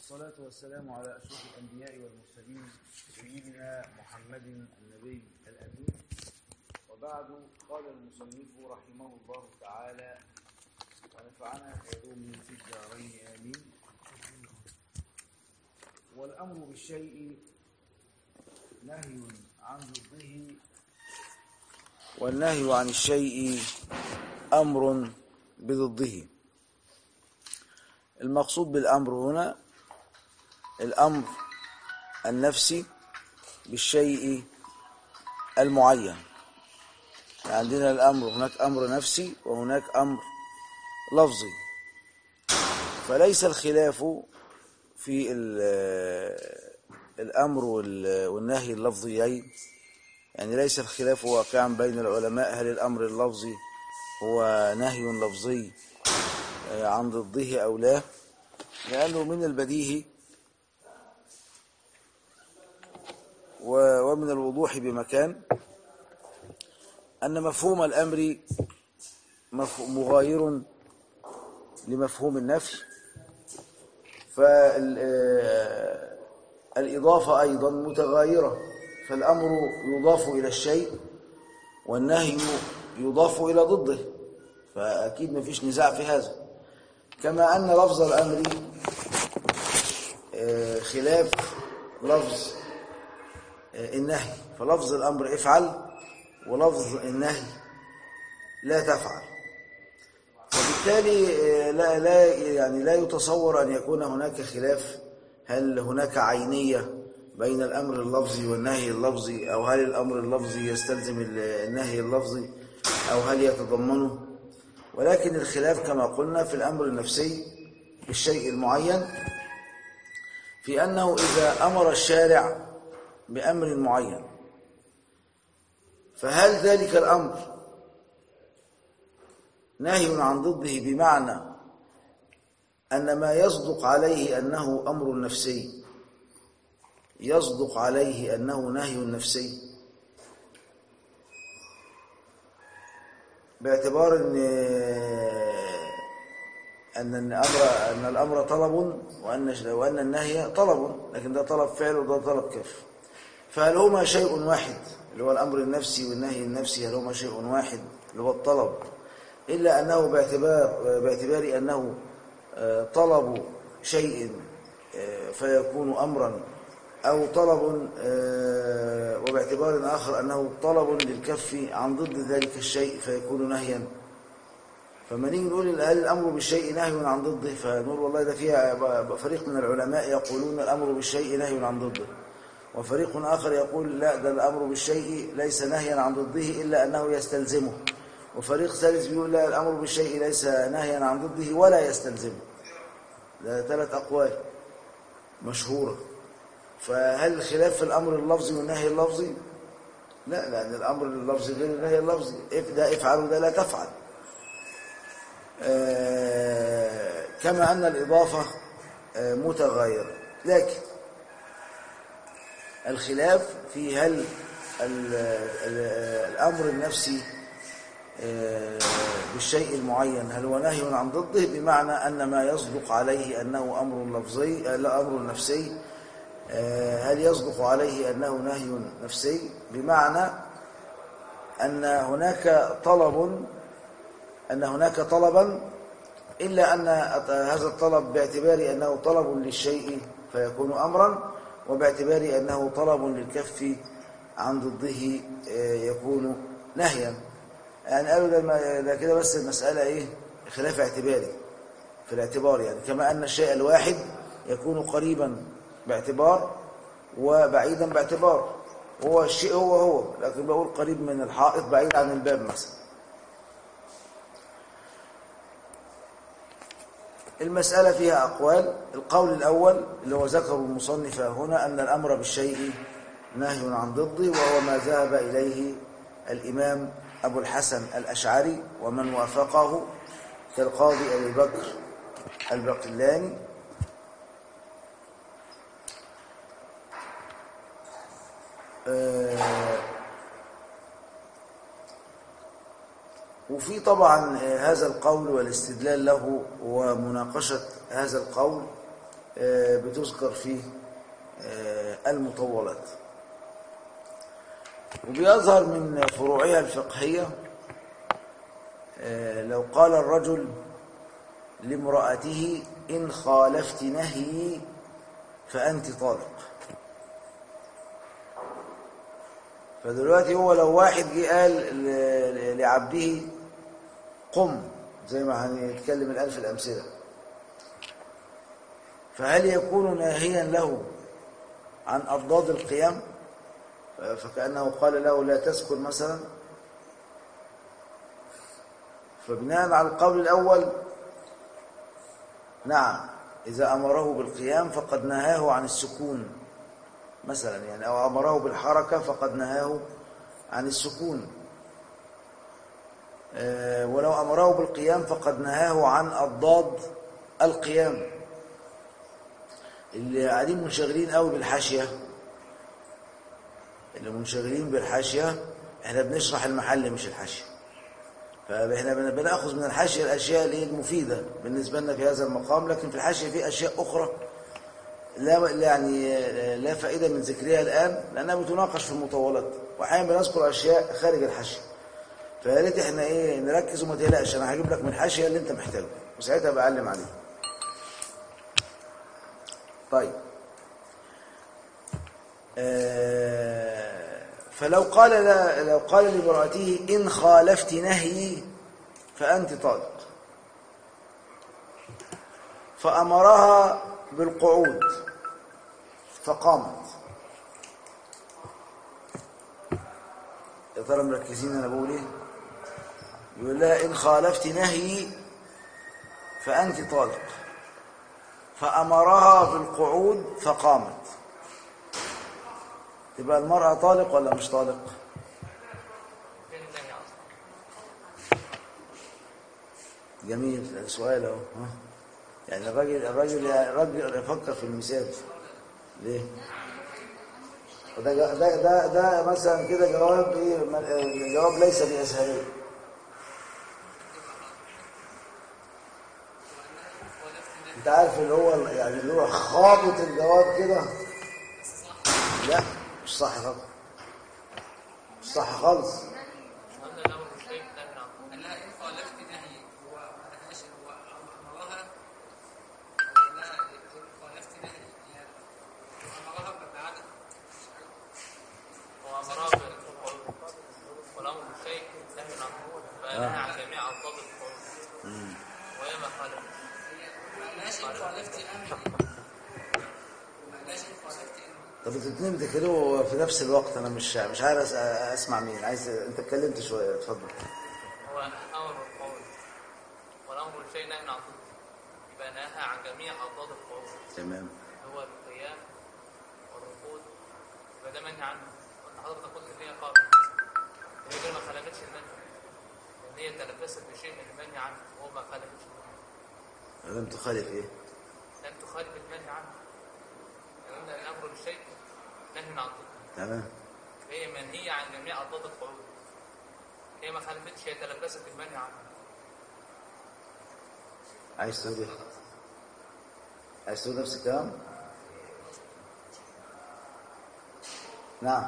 والصلاة والسلام على أشرف الأنبياء والمرسلين سيدنا محمد النبي الأمين وبعد قال المصنف رحمه الله تعالى ونفعنا بعلوم في الدارين آمين والأمر بالشيء نهي عن ضده والنهي عن الشيء أمر بضده المقصود بالأمر هنا الأمر النفسي بالشيء المعين عندنا الأمر هناك أمر نفسي وهناك أمر لفظي فليس الخلاف في الأمر والنهي اللفظيين يعني ليس الخلاف واقعا بين العلماء هل الأمر اللفظي هو نهي لفظي عن ضده أو لا لأنه من البديهي ومن الوضوح بمكان أن مفهوم الأمر مغاير لمفهوم النفي فالإضافة أيضا متغايرة فالأمر يضاف إلى الشيء والنهي يضاف إلى ضده فأكيد ما فيش نزاع في هذا كما أن لفظ الأمر خلاف لفظ النهي فلفظ الأمر افعل ولفظ النهي لا تفعل فبالتالي لا, لا يعني لا يتصور أن يكون هناك خلاف هل هناك عينية بين الأمر اللفظي والنهي اللفظي أو هل الأمر اللفظي يستلزم النهي اللفظي أو هل يتضمنه ولكن الخلاف كما قلنا في الأمر النفسي بالشيء المعين في أنه إذا أمر الشارع بأمر معين فهل ذلك الأمر نهي عن ضده بمعنى أن ما يصدق عليه أنه أمر نفسي يصدق عليه أنه نهي نفسي باعتبار أن أن الأمر أن الأمر طلب وأن وأن النهي طلب لكن ده طلب فعل وده طلب كف فهل هما شيء واحد اللي هو الأمر النفسي والنهي النفسي هل هما شيء واحد اللي هو الطلب إلا أنه باعتبار باعتبار أنه طلب شيء فيكون أمرا أو طلب وباعتبار آخر أنه طلب للكف عن ضد ذلك الشيء فيكون نهيا فما نيجي نقول هل الأمر بالشيء نهي عن ضده فنقول والله ده فيها فريق من العلماء يقولون الأمر بالشيء نهي عن ضده وفريق آخر يقول لا ده الأمر بالشيء ليس نهيا عن ضده إلا أنه يستلزمه وفريق ثالث بيقول لا الأمر بالشيء ليس نهيا عن ضده ولا يستلزمه ده ثلاث أقوال مشهورة فهل الخلاف في الأمر اللفظي والنهي اللفظي لا لأن الأمر اللفظي غير النهي اللفظي ده افعل وده لا تفعل آه كما أن الإضافة آه متغايرة لكن الخلاف في هل الأمر النفسي بالشيء المعين هل هو نهي عن ضده بمعنى أن ما يصدق عليه أنه أمر لفظي لا أمر نفسي هل يصدق عليه أنه نهي نفسي بمعنى أن هناك طلب أن هناك طلبا إلا أن هذا الطلب باعتبار أنه طلب للشيء فيكون أمرا وباعتبار أنه طلب للكف عن ضده يكون نهيا يعني قالوا ده, ده كده بس المسألة إيه خلاف اعتباري في الاعتبار يعني كما أن الشيء الواحد يكون قريبا باعتبار وبعيدا باعتبار هو الشيء هو هو لكن بقول قريب من الحائط بعيد عن الباب مثلا المسألة فيها أقوال القول الأول اللي هو ذكر المصنف هنا أن الأمر بالشيء نهي عن ضده وهو ما ذهب إليه الإمام أبو الحسن الأشعري ومن وافقه كالقاضي أبي بكر البقلاني وفي طبعا هذا القول والاستدلال له ومناقشة هذا القول آه، بتذكر في آه، المطولات وبيظهر من فروعها الفقهية آه، لو قال الرجل لامرأته إن خالفت نهيي فأنت طالق فدلوقتي هو لو واحد جه قال ل- لعبده قم زي ما هنتكلم الآن في الأمثلة فهل يكون ناهيا له عن أضداد القيام فكأنه قال له لا تسكن مثلا فبناء على القول الأول نعم إذا أمره بالقيام فقد نهاه عن السكون مثلا يعني أو أمره بالحركة فقد نهاه عن السكون آه، ولو أمره بالقيام فقد نهاه عن أضداد القيام اللي قاعدين منشغلين قوي بالحاشية اللي منشغلين بالحاشية احنا بنشرح المحل مش الحاشية فاحنا بن- بناخذ من الحاشية الأشياء اللي هي المفيدة بالنسبة لنا في هذا المقام لكن في الحاشية في أشياء أخرى لا لا يعني لا فائدة من ذكرها الآن لأنها بتناقش في المطولات وأحيانا بنذكر أشياء خارج الحاشية فيا ريت احنا ايه نركز وما تقلقش انا هجيب لك من الحاشيه اللي انت محتاجه وساعتها بعلم عليه طيب آه، فلو قال لا لو قال لامرأته إن خالفت نهيي فأنت طالق فأمرها بالقعود فقامت يا ترى مركزين أنا بقول إيه يقول لها إن خالفت نهيي فأنت طالق فأمرها بالقعود فقامت تبقى المرأة طالق ولا مش طالق فين النهي اصلا جميل سؤال اهو ها؟ يعني الراجل الراجل الراجل يفكر في المثال ليه وده جا- ده ده ده مثلا كده جواب ايه م- جواب ليس بأسهلية انت عارف اللي هو يعني اللي هو خابط الجواب كده لا مش صح خالص مش صح خالص قلنا الامر بالشيء نهي عنه قال لها ان خالفت نهي هو ما نهاش هو امرها قال لها ان خالفت نهي هي امرها بمعنى وامرها بالقعود والامر بالشيء نهي عنه فنهى عن جميع الفاظ القعود وهي ما خالف ما قالهاش ان خالفت امري ما قالهاش ان خالفت امري طب انتوا الاثنين بتتكلموا في نفس الوقت انا مش مش عارف أس- اسمع مين عايز انت اتكلمت شويه اتفضل هو امر بالقعود والامر بالشيء نهي عنه يبقى نهى عن جميع الفاظ القعود تمام هو القيام والركود يبقى ده منهي عنه وانت حضرتك قلت ان هي قال هي كده ما خالفتش النهي لان هي تلبست بشيء من المنهي عنه وهو ما خالفش النهي لم تخالف ايه لم تخالف المنهي عنه لأن الأمر بالشيء نهي عن ضده تمام هي منهية عن جميع أضداد القعود هي ما خالفتش هي تلبست بالمنهي عنه عايز تقول ايه عايز تقول نفس الكلام نعم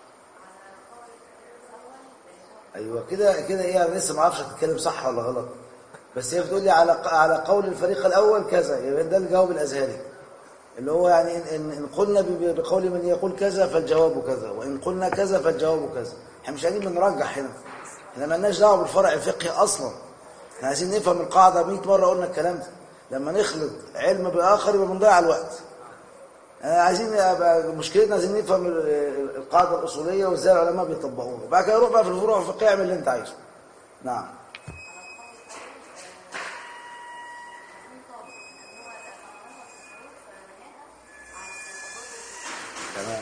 ايوه كده كده ايه انا لسه ما اعرفش هتتكلم صح ولا غلط بس هي بتقول لي على على قول الفريق الاول كذا يبقى ده الجواب الازهري اللي هو يعني إن- ان ان قلنا ب- بقول من يقول كذا فالجواب كذا وان قلنا كذا فالجواب كذا احنا مش قاعدين بنرجح هنا احنا مالناش دعوه بالفرع الفقهي اصلا احنا عايزين نفهم القاعده 100 مره قلنا الكلام ده لما نخلط علم باخر يبقى بنضيع الوقت احنا عايزين يبقى مشكلتنا عايزين نفهم ال- ال- القاعده الاصوليه وازاي العلماء بيطبقوها وبعد كده روح بقى في الفروع الفقهيه اعمل اللي انت عايزه نعم تمام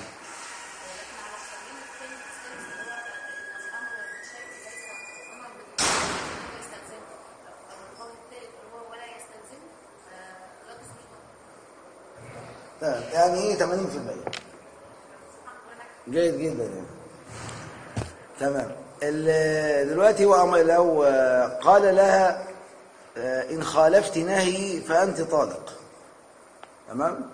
تمام يعني ايه 80% جيد جدا يعني تمام ال- دلوقتي هو أم- لو آه، قال لها آه، إن خالفت نهي فأنت طالق تمام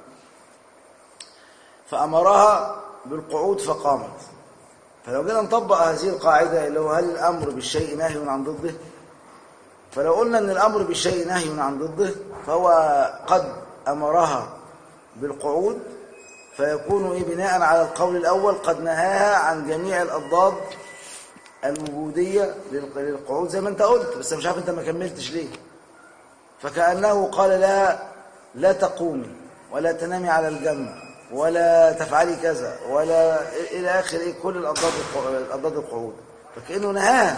فأمرها بالقعود فقامت فلو جينا نطبق هذه القاعدة اللي هو هل الأمر بالشيء نهي عن ضده فلو قلنا أن الأمر بالشيء نهي عن ضده فهو قد أمرها بالقعود فيكون إيه بناء على القول الأول قد نهاها عن جميع الأضداد الوجودية للق- للقعود زي ما أنت قلت بس مش عارف أنت ما كملتش ليه فكأنه قال لها لا تقومي ولا تنامي على الجنب ولا تفعلي كذا ولا إلى آخر إيه كل الأضداد الق- الأضداد القعود فكأنه نهاها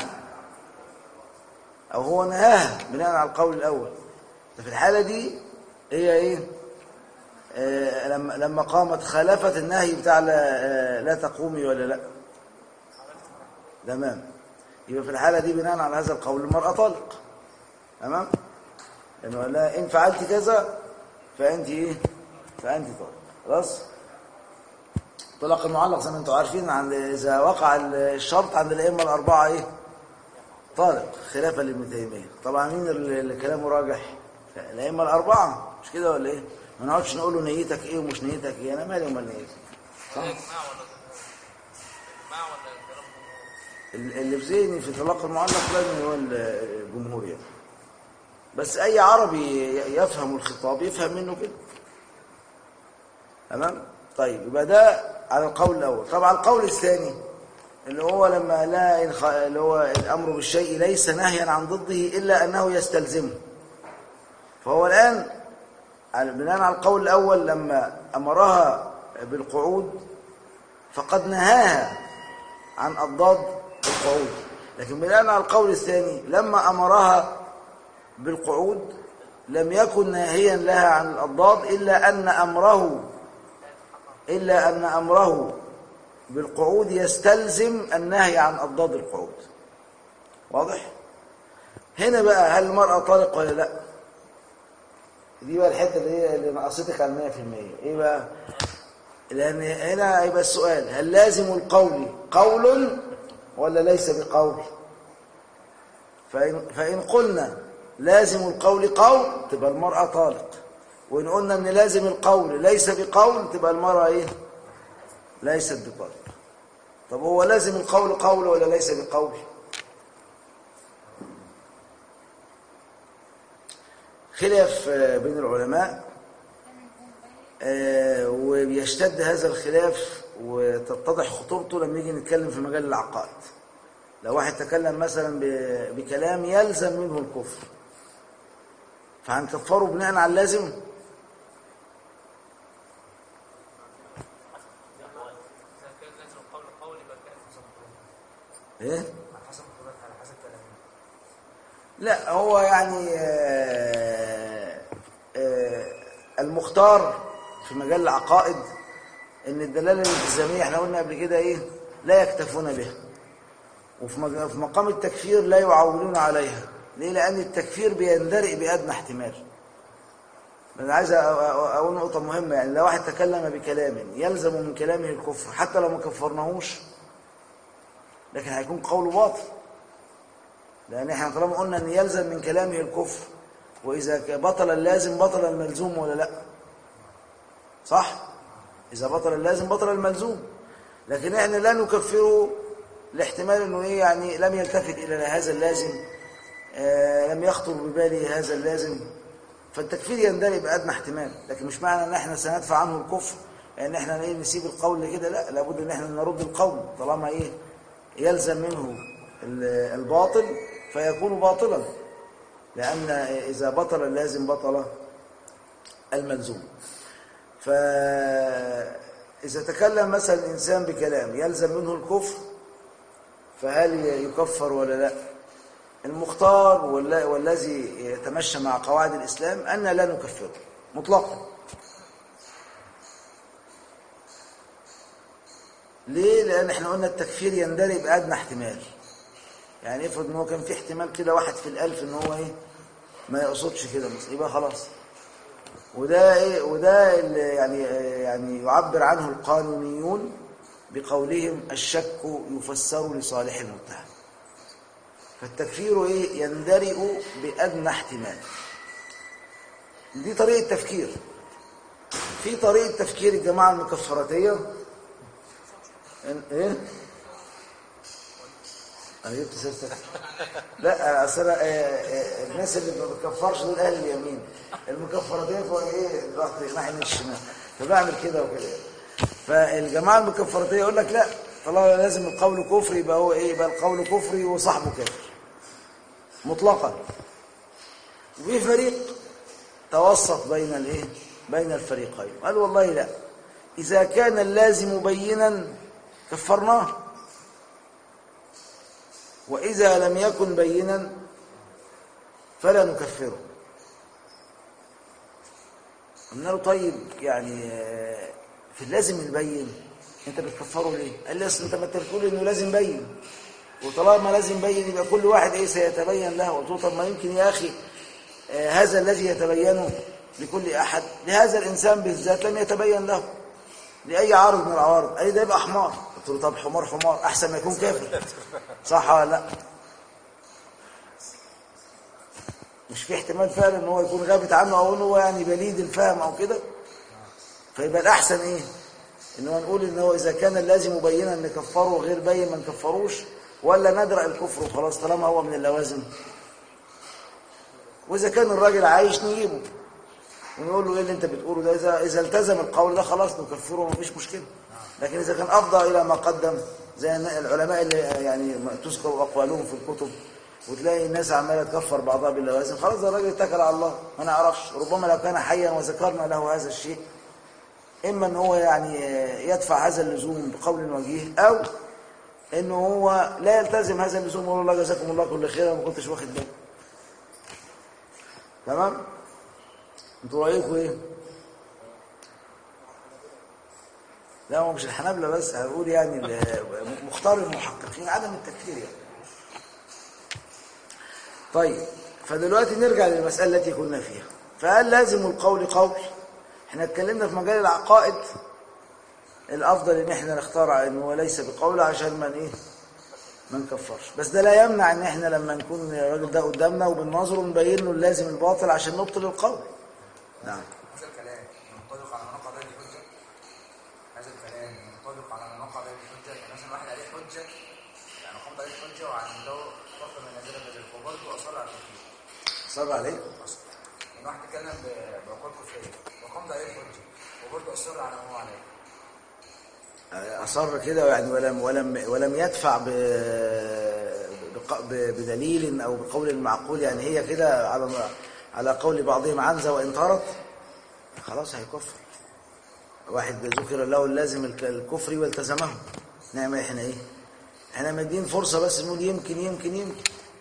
أو هو نهاها بناء على القول الأول ففي الحالة دي هي إيه آه، لما لما قامت خالفت النهي بتاع لا, آه، لا تقومي ولا لا تمام يبقى في الحالة دي بناء على هذا القول المرأة طالق تمام لأنه قال لها إن فعلت كذا فأنت إيه فأنت طالق خلاص طلاق المعلق زي ما انتم عارفين عند إذا وقع الشرط عند الأئمة الأربعة إيه طالق خلافا لابن تيمية طبعا مين اللي اللي كلامه راجح الأئمة الأربعة مش كده ولا إيه ما نقعدش نقول له نيتك إيه ومش نيتك إيه أنا مالي ومال نيتك صح ده اجماع ولا اجماع ولا كلام جمهور؟ اللي في ذهني في طلاق المعلق لازم هو الجمهور يعني بس اي عربي يفهم الخطاب يفهم منه كده تمام طيب يبقى ده على القول الاول طبعا القول الثاني اللي هو لما لا إن خ- اللي هو الامر بالشيء ليس نهيا عن ضده الا انه يستلزمه فهو الان على- بناء على القول الاول لما امرها بالقعود فقد نهاها عن أضداد القعود لكن بناء على القول الثاني لما أمرها بالقعود لم يكن ناهيا لها عن الأضداد إلا أن أمره إلا أن أمره بالقعود يستلزم النهي عن أضداد القعود واضح؟ هنا بقى هل المرأة طالق ولا لا؟ دي بقى الحتة اللي هي اللي نقصتك على 100% ايه بقى؟ لأن هنا هيبقى السؤال هل لازم القول قول ولا ليس بقول فإن, فإن قلنا لازم القول قول تبقى المرأة طالق وإن قلنا أن لازم القول ليس بقول تبقى المرأة إيه ليست بطالق طب هو لازم القول قول ولا ليس بقول خلاف آه، بين العلماء آه، وبيشتد هذا الخلاف وتتضح خطورته لما نيجي نتكلم في مجال العقائد لو واحد تكلم مثلا ب- بكلام يلزم منه الكفر فهنكفره بناء على اللازم اذا كان لازم القول قول يبقى كان حسب القول. ايه على حسب القول على حسب كلامه لا هو يعني آه، آه، المختار في مجال العقائد ان الدلاله الالتزاميه احنا قلنا قبل كده ايه لا يكتفون بها وفي مج- في مقام التكفير لا يعولون عليها ليه لان التكفير بيندرئ بادنى احتمال انا عايز أ- أ- اقول نقطه مهمه يعني لو واحد تكلم بكلام يلزم من كلامه الكفر حتى لو ما كفرناهوش لكن هيكون قوله باطل لأن احنا طالما قلنا أن يلزم من كلامه الكفر وإذا ك- بطل اللازم بطل الملزوم ولا لا صح إذا بطل اللازم بطل الملزوم لكن احنا لا نكفره لاحتمال أنه إيه يعني لم يلتفت إلى هذا اللازم آه لم يخطر بباله هذا اللازم فالتكفير يندرج بأدنى احتمال لكن مش معنى أن احنا سندفع عنه الكفر لأن احنا إيه نسيب القول كده لا لابد أن احنا نرد القول طالما إيه يلزم منه ال- الباطل فيكون باطلا لأن إذا بطل اللازم بطل الملزوم فإذا تكلم مثلا إنسان بكلام يلزم منه الكفر فهل يكفر ولا لا المختار ولا- والذي يتمشى مع قواعد الإسلام أن لا نكفره مطلقا ليه؟ لأن احنا قلنا التكفير يندرج بأدنى احتمال يعني افرض ان هو كان في احتمال كده واحد في الألف ان هو ايه ما يقصدش كده مثلا يبقى خلاص وده ايه وده اللي يعني يعني يعبر عنه القانونيون بقولهم الشك يفسر لصالح المتهم فالتكفير ايه يندرئ بأدنى احتمال دي طريقة تفكير في طريقة تفكير الجماعة المكفراتية إن- ايه انا جبت سيرتك لا اصل أنا- آه، آه، الناس اللي ما بتكفرش دول اهل اليمين المكفراتيه فوق ايه رحت ناحيه الشمال فبعمل كده وكده فالجماعه المكفراتيه يقول لك لا طالما لازم القول كفري يبقى هو ايه يبقى القول كفري وصاحبه كافر مطلقا وفي فريق توسط بين الايه بين الفريقين قال والله لا اذا كان اللازم بينا كفرناه وإذا لم يكن بينا فلا نكفره قلنا له طيب يعني آه، في اللازم البين انت بتكفره ليه قال لي اصل انت ما انت بتقول انه لازم بين وطالما لازم بين يبقى كل واحد ايه سيتبين له قلت له طب ما يمكن يا اخي آه، هذا الذي يتبين لكل احد لهذا الانسان بالذات لم يتبين له لاي عارض من العوارض قال لي ده يبقى حمار قلت له طب حمار حمار احسن ما يكون كافر صح ولا لا مش في احتمال فعلا ان هو يكون غابت عنه او ان هو يعني بليد الفهم او كده فيبقى الاحسن ايه ان هو نقول ان هو اذا كان اللازم مبينا نكفره غير بين ما نكفروش ولا ندرأ الكفر وخلاص طالما هو من اللوازم واذا كان الراجل عايش نجيبه ونقول له ايه اللي انت بتقوله ده اذا اذا التزم القول ده خلاص نكفره مفيش مشكله لكن اذا كان افضى الى ما قدم زي العلماء اللي يعني تذكر اقوالهم في الكتب وتلاقي الناس عماله تكفر بعضها باللوازم خلاص ده الراجل اتكل على الله ما نعرفش ربما لو كان حيا وذكرنا له هذا الشيء اما ان هو يعني يدفع هذا اللزوم بقول وجيه او انه هو لا يلتزم هذا اللزوم ويقول الله جزاكم الله كل خير أنا ما كنتش واخد بالي تمام انتوا رايكم ايه لا هو مش الحنابلة بس هنقول يعني ال- مختار المحققين عدم التكفير يعني طيب فدلوقتي نرجع للمسألة التي كنا فيها فهل لازم القول قول احنا اتكلمنا في مجال العقائد الافضل ان احنا نختار ان هو ليس بقول عشان ما ايه ما نكفرش بس ده لا يمنع ان احنا لما نكون الراجل ده قدامنا وبنناظره ونبين له اللازم الباطل عشان نبطل القول نعم هذا الكلام ينطبق على من نقض هذه الحجة هذا الكلام ينطبق على من نقض هذه الحجة يعني مثلا واحد عليه حجة يعني قمت عليه حجة وعنده فرق من نزل بذلك وبرضه أصر على التكفير صب عليه أصلا يعني واحد اتكلم ب- بعقول كفرية وقمت عليه حجة وبرضه أصر على ما هو عليه أصر كده يعني ولم ولم ولم يدفع ب بق- ب- بدليل أو بقول معقول يعني هي كده على على قول بعضهم عنزة وإن طرت خلاص هيكفر واحد ذكر له اللازم الك- الكفر والتزمه نعمل احنا ايه احنا مدين فرصة بس نقول يمكن يمكن يمكن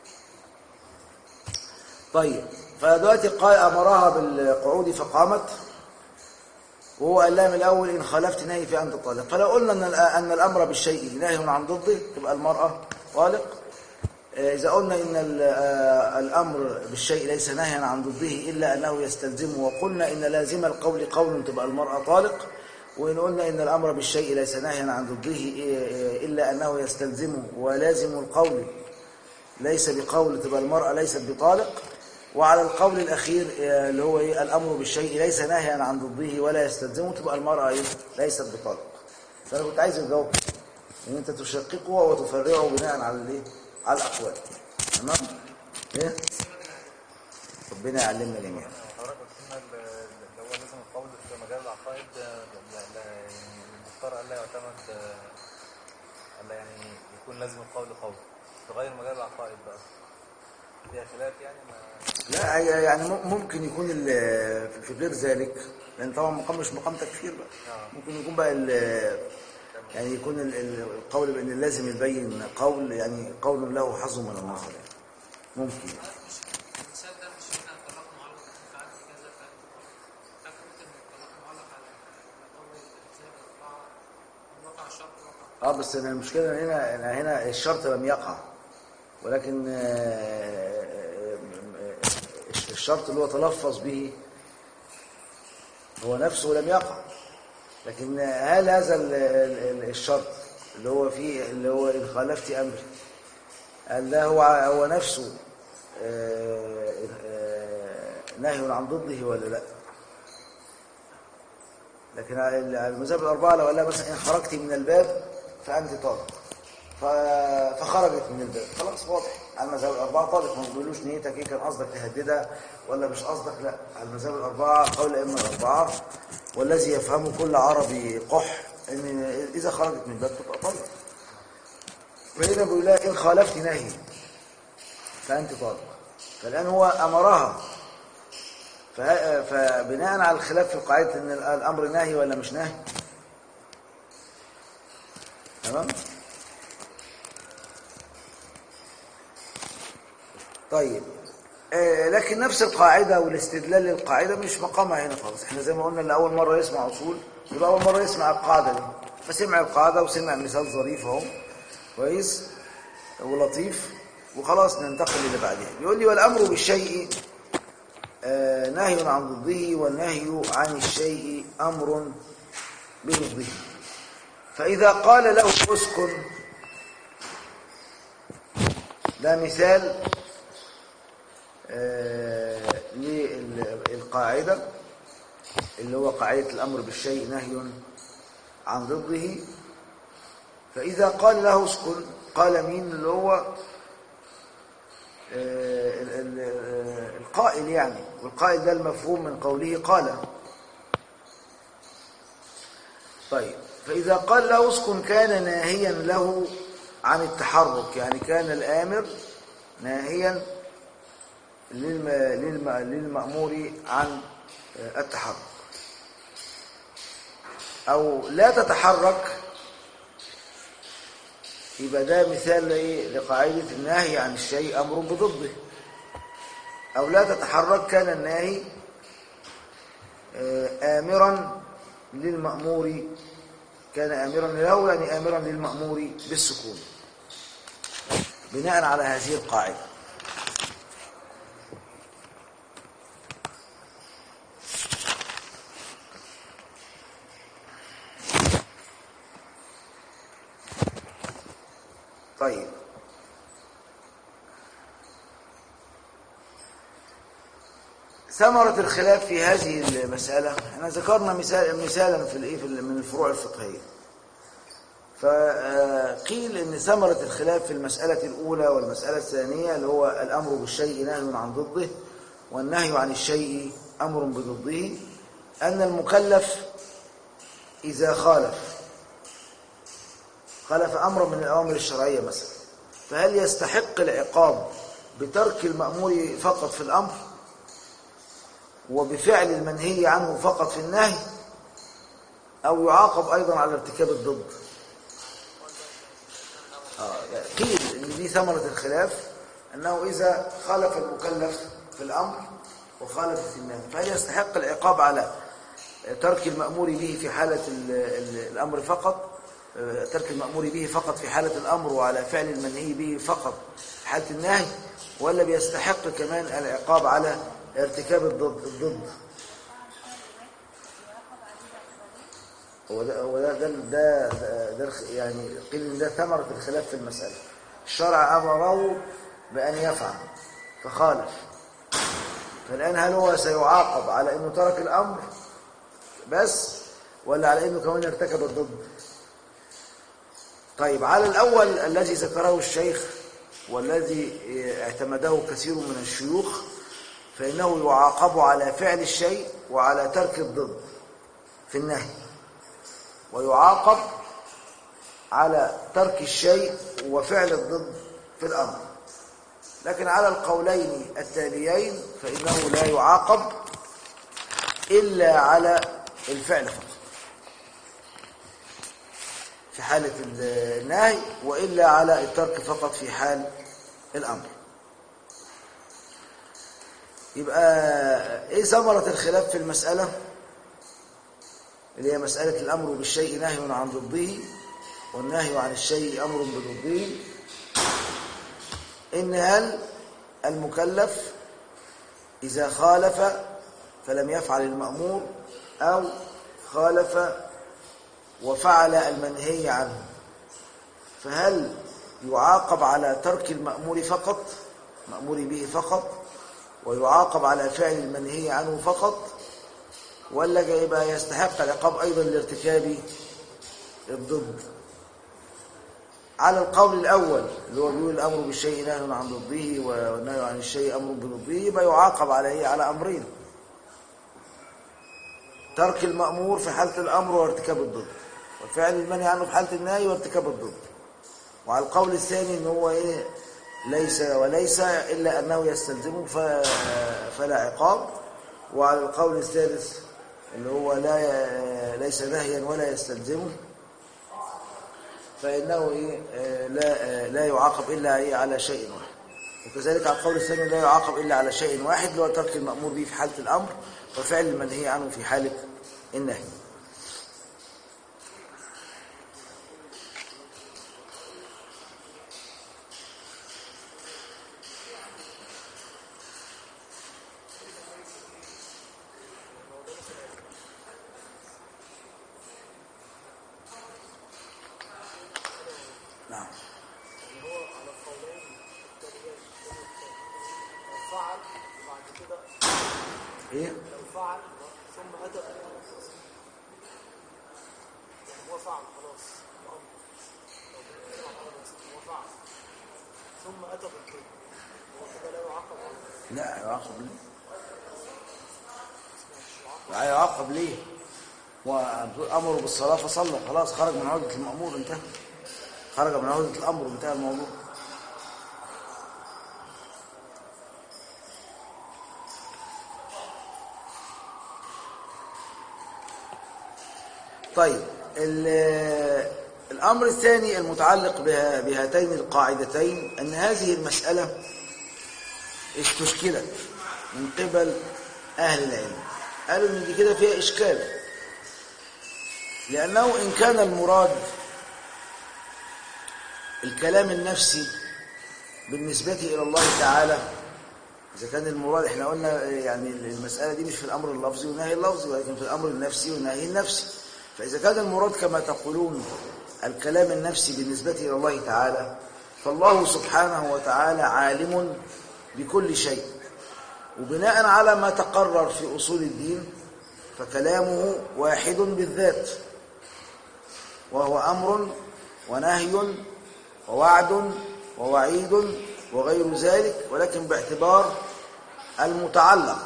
طيب فدلوقتي قال أمرها بالقعود فقامت وهو قال لها من الأول إن خالفت نهي في أن تطلق فلو قلنا أن أن الأمر بالشيء نهي عن ضده تبقى المرأة طالق آه، إذا قلنا إن ال- آه، الأمر بالشيء ليس نهيا عن ضده إلا أنه يستلزمه وقلنا إن لازم القول قول تبقى المرأة طالق وإن قلنا إن الأمر بالشيء ليس نهيا عن ضده آه، إلا أنه يستلزمه ولازم القول ليس بقول تبقى المرأة ليست بطالق وعلى القول الأخير آه، اللي هو إيه الأمر بالشيء ليس نهيا عن ضده ولا يستلزمه تبقى المرأة إيه ليست بطالق فأنا كنت عايز الجواب إن أنت تشققه وتفرعه بناء على الإيه على الأقوال تمام إيه ربنا يعلمنا جميعا حضرتك قلت لنا ال- اللي هو لازم القول في مجال العقائد آه، لا- لا- يعني المختار الا يعتمد آه، الا يعني يكون لازم القول قول في غير مجال العقائد بقى فيها خلاف يعني ما لا هي يعني مم- ممكن يكون ال- في غير ذلك لان طبعا مقام مش مقام تكفير بقى ممكن يكون بقى ال- يعني يكون ال- ال- القول بان اللازم يبين قول يعني قول له حظ من النظر يعني. ممكن المثال ده مش هنا الطلاق معلق فعل كذا فعل لكن ممكن الطلاق معلق على قول زي ما وقع وقع الشرط وقع اه بس أنا المشكله هنا أنا هنا الشرط لم يقع ولكن آه، آه، آه، الشرط اللي هو تلفظ به هو نفسه لم يقع لكن هل هذا ال- ال- الشرط اللي هو فيه اللي هو ان خالفت امري هل ده هو هو نفسه آه، آه، نهي عن ضده ولا لا لكن على المذاهب الأربعة لو قال لها مثلا إن خرجت من الباب فأنت طالق ف- فخرجت من الباب خلاص واضح على المذاهب الأربعة طالق ما بيقولوش نيتك إيه كان قصدك تهددها ولا مش قصدك لا على المذاهب الأربعة قول الأئمة الأربعة والذي يفهمه كل عربي قح إن إذا خرجت من الباب تبقى طالق فهنا بيقول لها إن خالفت نهي فأنت طالق فالآن هو أمرها فه- فبناء على الخلاف في قاعدة ان الامر نهي ولا مش نهي تمام طيب آه، لكن نفس القاعدة والاستدلال للقاعدة مش مقامها هنا خالص احنا زي ما قلنا اللي أول مرة يسمع أصول يبقى أول مرة يسمع القاعدة دي فسمع القاعدة وسمع مثال ظريف اهو كويس ولطيف وخلاص ننتقل للي بعدها بيقول لي والأمر بالشيء آه، نهي عن ضده والنهي عن الشيء أمر بضده فإذا قال له اسكن ده مثال آه، للقاعدة اللي هو قاعدة الأمر بالشيء نهي عن ضده فإذا قال له اسكن قال مين اللي هو آه، ال- ال- آه، القائل يعني والقائل ده المفهوم من قوله قال طيب فإذا قال له اسكن كان ناهيا له عن التحرك يعني كان الآمر ناهيا للم... للم... للمأمور عن آه، التحرك أو لا تتحرك يبقى ده مثال لإيه؟ لقاعدة النهي عن الشيء أمر بضده أو لا تتحرك كان الناهي آه، آمرا للمأمور كان آمرا له يعني آمرا للمأمور بالسكون بناء على هذه القاعدة طيب ثمرة الخلاف في هذه المسألة احنا ذكرنا مثال مثالا في الايه في ال- من الفروع الفقهية فقيل ان ثمرة الخلاف في المسألة الأولى والمسألة الثانية اللي هو الأمر بالشيء نهي عن ضده والنهي عن الشيء أمر بضده أن المكلف إذا خالف خالف أمر من الأوامر الشرعية مثلا فهل يستحق العقاب بترك المأمور فقط في الأمر وبفعل المنهي عنه فقط في النهي أو يعاقب أيضا على ارتكاب الضد آه، قيل ان دي ثمرة الخلاف انه اذا خالف المكلف في الامر وخالف في النهي فهل يستحق العقاب على ترك المأمور به في حالة ال- ال- الامر فقط آه، ترك المأمور به فقط في حالة الامر وعلى فعل المنهي به فقط في حالة النهي ولا بيستحق كمان العقاب على ارتكاب الضد الضد هو ده هو ده ده ده, ده, ده الخ- يعني قيل ان ده ثمرة الخلاف في المسألة الشرع أمره بأن يفعل فخالف فالآن هل هو سيعاقب على أنه ترك الأمر بس ولا على أنه كمان ارتكب الضد طيب على الأول الذي ذكره الشيخ والذي اعتمده كثير من الشيوخ فإنه يعاقب على فعل الشيء وعلى ترك الضد في النهي ويعاقب على ترك الشيء وفعل الضد في الأمر لكن على القولين التاليين فإنه لا يعاقب إلا على الفعل فقط في حالة النهي وإلا على الترك فقط في حال الأمر يبقى إيه ثمرة الخلاف في المسألة اللي هي مسألة الأمر بالشيء نهي عن ضده والنهي عن الشيء أمر بضده إن هل المكلف إذا خالف فلم يفعل المأمور أو خالف وفعل المنهي عنه فهل يعاقب على ترك المأمور فقط مأمور به فقط ويعاقب على فعل المنهي عنه فقط ولا يبقى يستحق العقاب أيضا لارتكاب الضد على القول الأول اللي هو بيقول الأمر بالشيء نهي عن ضده والنهي عن الشيء أمر بضده يبقى يعاقب عليه على أمرين ترك المأمور في حالة الأمر وارتكاب الضد وفعل المنهي عنه في حالة النهي وارتكاب الضد وعلى القول الثاني ان هو ايه ليس وليس الا انه يستلزمه ف- فلا عقاب وعلى القول الثالث اللي هو لا ليس نهيا ولا يستلزمه فانه ايه آه، لا آه، لا يعاقب الا ايه على شيء واحد وكذلك على القول الثاني لا يعاقب الا على شيء واحد اللي هو ترك المامور به في حاله الامر وفعل المنهي عنه في حاله النهي نعم هو على القولين التاليين لو فعل وبعد كده ايه لو فعل ثم اتى بالامر يعني هو فعل خلاص الامر لو بنتكلم عن الامر بس هو فعل ثم اتى بالطب هو كده لا يعاقب على لا يعاقب ليه لا يعاقب ليه وأمره بالصلاة فصلى خلاص خرج من عهدة المأمور انتهى خرج من عهدة الأمر انتهى الموضوع طيب ال- الأمر الثاني المتعلق بها بهاتين القاعدتين أن هذه المسألة استشكلت من قبل أهل العلم قالوا إن دي كده فيها إشكال لأنه إن كان المراد الكلام النفسي بالنسبة إلى الله تعالى إذا كان المراد إحنا قلنا يعني المسألة دي مش في الأمر اللفظي والنهي اللفظي ولكن في الأمر النفسي والنهي النفسي فإذا كان المراد كما تقولون الكلام النفسي بالنسبة إلى الله تعالى فالله سبحانه وتعالى عالم بكل شيء وبناء على ما تقرر في أصول الدين فكلامه واحد بالذات وهو أمر ونهي ووعد ووعيد وغير ذلك ولكن باعتبار المتعلق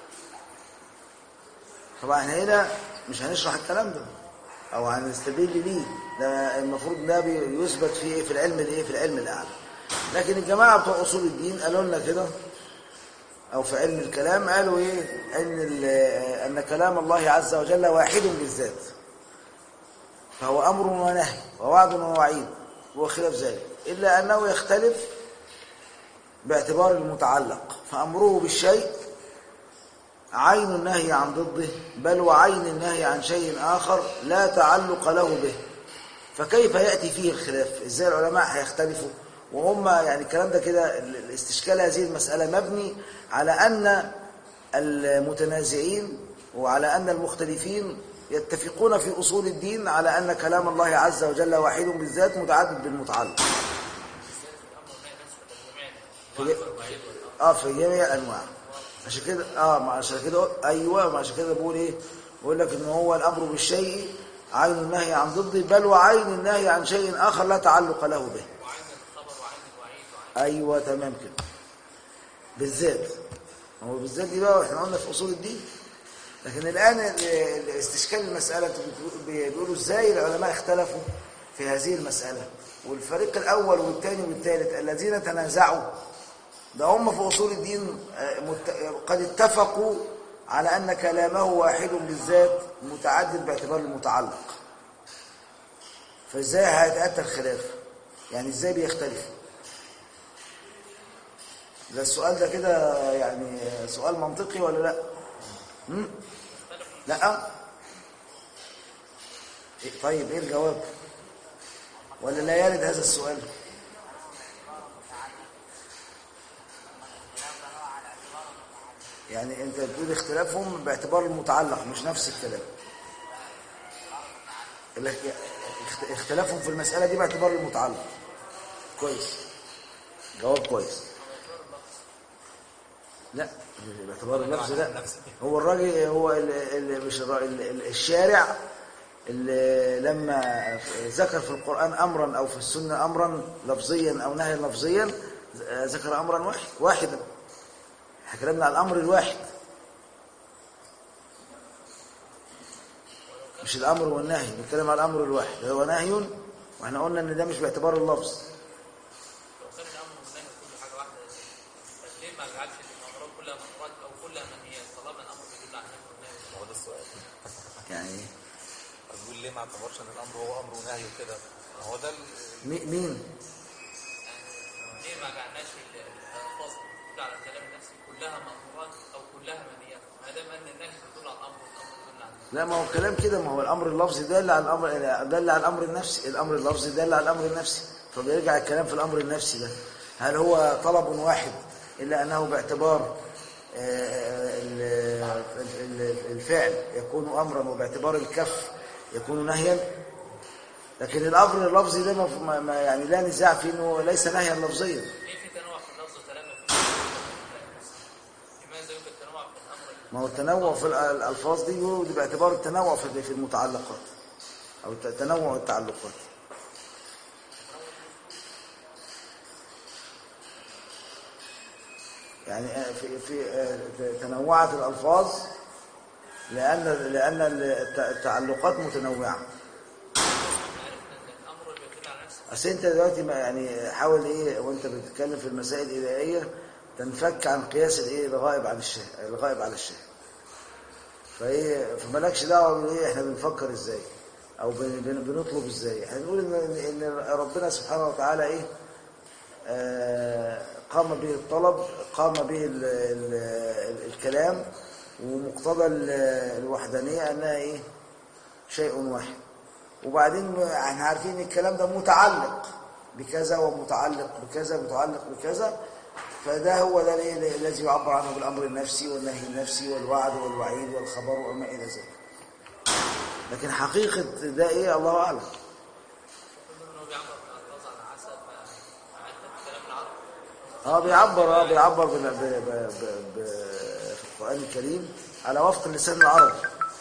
طبعا احنا هنا مش هنشرح الكلام ده او هنستدل ليه ده المفروض ده بيثبت في إيه؟ في العلم الايه في العلم الاعلى لكن الجماعه بتوع اصول الدين قالوا لنا كده او في علم الكلام قالوا ايه ان ال- ان كلام الله عز وجل واحد بالذات فهو امر ونهي ووعد ووعيد وخلاف ذلك الا انه يختلف باعتبار المتعلق فامره بالشيء عين النهي عن ضده بل وعين النهي عن شيء آخر لا تعلق له به فكيف يأتي فيه الخلاف إزاي العلماء هيختلفوا وهم يعني الكلام ده كده ال- الاستشكال هذه المسألة مبني على أن المتنازعين وعلى أن المختلفين يتفقون في أصول الدين على أن كلام الله عز وجل واحد بالذات متعدد بالمتعلق في اه في جميع الانواع عشان كده اه ما عشان كده ايوه ما عشان كده بقول ايه بقول لك ان هو الامر بالشيء عين النهي عن ضده بل وعين النهي عن شيء اخر لا تعلق له به وعين الخبر وعين الوعيد وعين ايوه تمام كده بالذات هو بالذات دي بقى احنا قلنا في اصول الدين لكن الان ال- ال- استشكال المساله انتوا بتقولوا- بيقولوا ازاي العلماء اختلفوا في هذه المساله والفريق الاول والثاني والثالث الذين تنازعوا ده هم في اصول الدين آه، مت- قد اتفقوا على ان كلامه واحد بالذات متعدد باعتبار المتعلق فازاي هيتاتى الخلاف يعني ازاي بيختلف ده السؤال ده كده يعني سؤال منطقي ولا لا هم؟ لا إيه طيب ايه الجواب ولا لا يرد هذا السؤال يعني انت بتقول اختلافهم باعتبار المتعلق مش نفس الكلام الاخ- اخت- اختلافهم في المسألة دي باعتبار المتعلق كويس جواب كويس لا باعتبار اللفظ لا هو الراجل هو ال- ال- مش الرا- ال- ال- الشارع اللي لما ذكر في القرآن أمرا أو في السنة أمرا لفظيا أو نهيا لفظيا ذكر أمرا واحد واحدا احنا كلامنا على الأمر الواحد مش الأمر والنهي بنتكلم على الأمر الواحد هو نهي واحنا قلنا إن ده مش باعتبار اللفظ لو كان الامر والنهي كل حاجه واحده طب ليه ما جعلش الامراض كلها مأمورات او كلها منهيات طالما الامر بيدل على النهي والنهي هو ده السؤال يعني إيه؟ بقول ليه ما اعتبرش ان الامر هو امر ونهي وكده ما هو ده ال- مي- مين يعني ليه ما جعلناش ال- الالفاظ اللي بتدل على الكلام النفسي كلها مأمورات او كلها منهيات ما دام ان النهي بيدل على الامر والامر بيدل على النهي لا ما هو الكلام كده ما هو الامر اللفظي دل على الامر دل على الامر النفسي الامر اللفظي دل على الامر النفسي فبيرجع الكلام في الامر النفسي ده هل هو طلب واحد الا انه باعتبار آه، ال- ال- الفعل يكون امرا وباعتبار الكف يكون نهيا لكن الامر اللفظي ده ما- ما ما- يعني لا نزاع فيه انه ليس نهيا لفظيا ليه في تنوع في اللفظ وتنوع في النهي لماذا يوجد تنوع في الامر ما هو التنوع في الأ- الالفاظ دي هو باعتبار التنوع في في المتعلقات او ت- تنوع التعلقات يعني آه، في في آه، ت- تنوعت الالفاظ لان لان الت- التعلقات متنوعه عرفنا ان الامر بيدل على نفس اصل انت دلوقتي ما- يعني حاول ايه وانت بتتكلم في المسائل الالهيه تنفك عن قياس الايه الغائب عن الشيء الغائب على الشيء فايه فمالكش دعوه بايه احنا بنفكر ازاي او بن- بن- بنطلب ازاي احنا بنقول ان ان ربنا سبحانه وتعالى ايه آه قام به الطلب قام به ال ال ال الكلام ومقتضى ال- الوحدانيه انها ايه شيء واحد وبعدين احنا عارفين ان الكلام ده متعلق بكذا ومتعلق بكذا متعلق بكذا فده هو ده الايه الذي يعبر عنه بالامر النفسي والنهي النفسي والوعد والوعيد والخبر وما الى ذلك لكن حقيقه ده ايه الله اعلم انه بيعبر عن الالفاظ على حسب ما عدة كلام العرب اه بيعبر اه بيعبر ب ب ب ب ب في القران الكريم على وفق اللسان العربي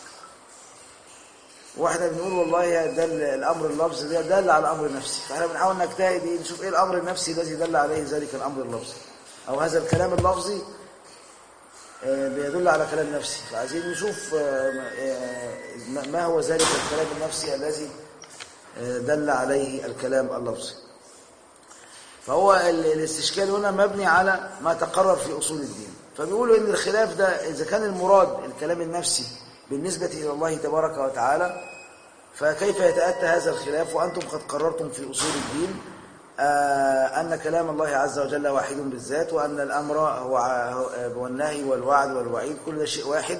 واحنا بنقول والله ده ال- الامر اللفظي ده دل على الامر النفسي فاحنا بنحاول نجتهد ايه نشوف ايه الامر النفسي الذي دل عليه ذلك الامر اللفظي او هذا الكلام اللفظي آه، بيدل على كلام نفسي فعايزين نشوف آه، آه، ما- ما هو ذلك الكلام النفسي الذي آه، دل عليه الكلام اللفظي فهو ال- الاستشكال هنا مبني على ما تقرر في أصول الدين فبيقولوا إن الخلاف ده إذا كان المراد الكلام النفسي بالنسبة إلى الله تبارك وتعالى فكيف يتأتى هذا الخلاف وأنتم قد قررتم في أصول الدين آه، أن كلام الله عز وجل واحد بالذات وأن الأمر هو ع- هو النهي والوعد والوعيد كل شيء واحد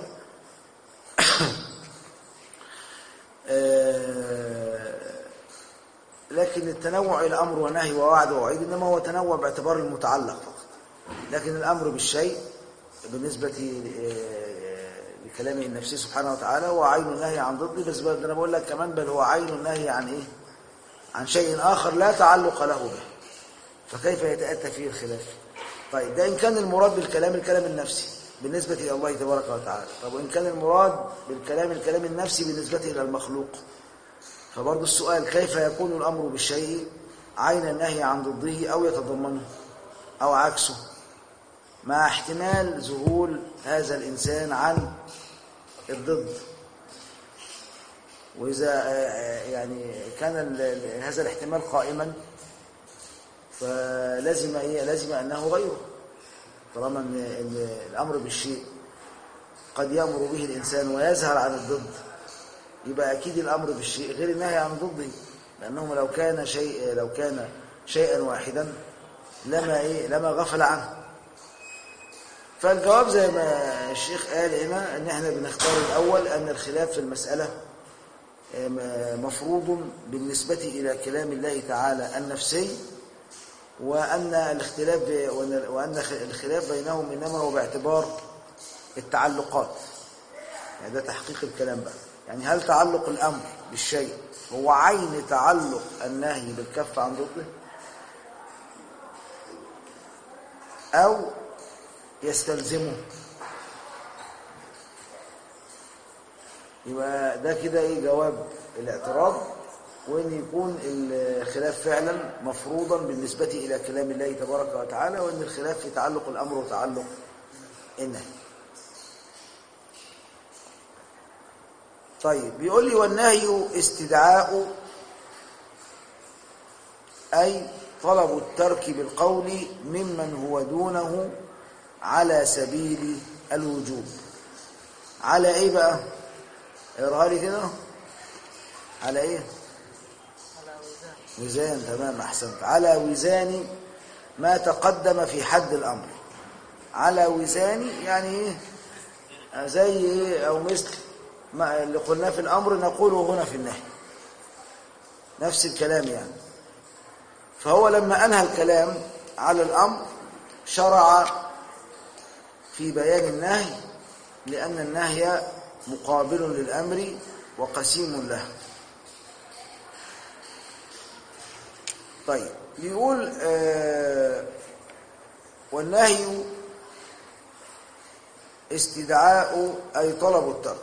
آه، لكن التنوع إلى أمر ونهي ووعد ووعيد إنما هو تنوع باعتبار المتعلق فقط لكن الأمر بالشيء بالنسبة آه، لكلامه النفسي سبحانه وتعالى هو عين النهي عن ضده بس بل- أنا بقول لك كمان بل هو عين النهي عن إيه عن شيء آخر لا تعلق له به فكيف يتأتى فيه الخلاف طيب ده إن كان المراد بالكلام الكلام النفسي بالنسبة إلى الله تبارك وتعالى طب وإن كان المراد بالكلام الكلام النفسي بالنسبة إلى المخلوق فبرضه السؤال كيف يكون الأمر بالشيء عين النهي عن ضده أو يتضمنه أو عكسه مع احتمال ذهول هذا الإنسان عن الضد وإذا آه، آه، يعني كان ال- ال- هذا الاحتمال قائما فلازم إيه لازم أنه غيره طالما إن إن الأمر بالشيء قد يأمر به الإنسان ويزهر عن الضد يبقى أكيد الأمر بالشيء غير النهي عن ضده لأنه لو كان شيء لو كان شيئا واحدا لما إيه لما غفل عنه فالجواب زي ما الشيخ قال هنا ان احنا بنختار الاول ان الخلاف في المساله م- مفروض بالنسبه الى كلام الله تعالى النفسي وان الاختلاف ب- وأن- وان الخلاف بينهم انما هو باعتبار التعلقات يعني ده تحقيق الكلام بقى يعني هل تعلق الامر بالشيء هو عين تعلق النهي بالكف عن ضده او يستلزمه يبقى ده كده ايه جواب الاعتراض وان يكون الخلاف فعلا مفروضا بالنسبة الى كلام الله تبارك وتعالى وان الخلاف في تعلق الامر وتعلق النهي طيب بيقول لي والنهي استدعاء أي طلب الترك بالقول ممن هو دونه على سبيل الوجوب على ايه بقى اقراها لي كده على ايه على وزان وزان تمام احسنت على وزان ما تقدم في حد الامر على وزان يعني ايه زي ايه او مثل ما اللي قلناه في الامر نقوله هنا في النهي نفس الكلام يعني فهو لما انهى الكلام على الامر شرع في بيان النهي لان النهي مقابل للامر وقسيم له طيب يقول آه والنهي استدعاء أي طلب الترك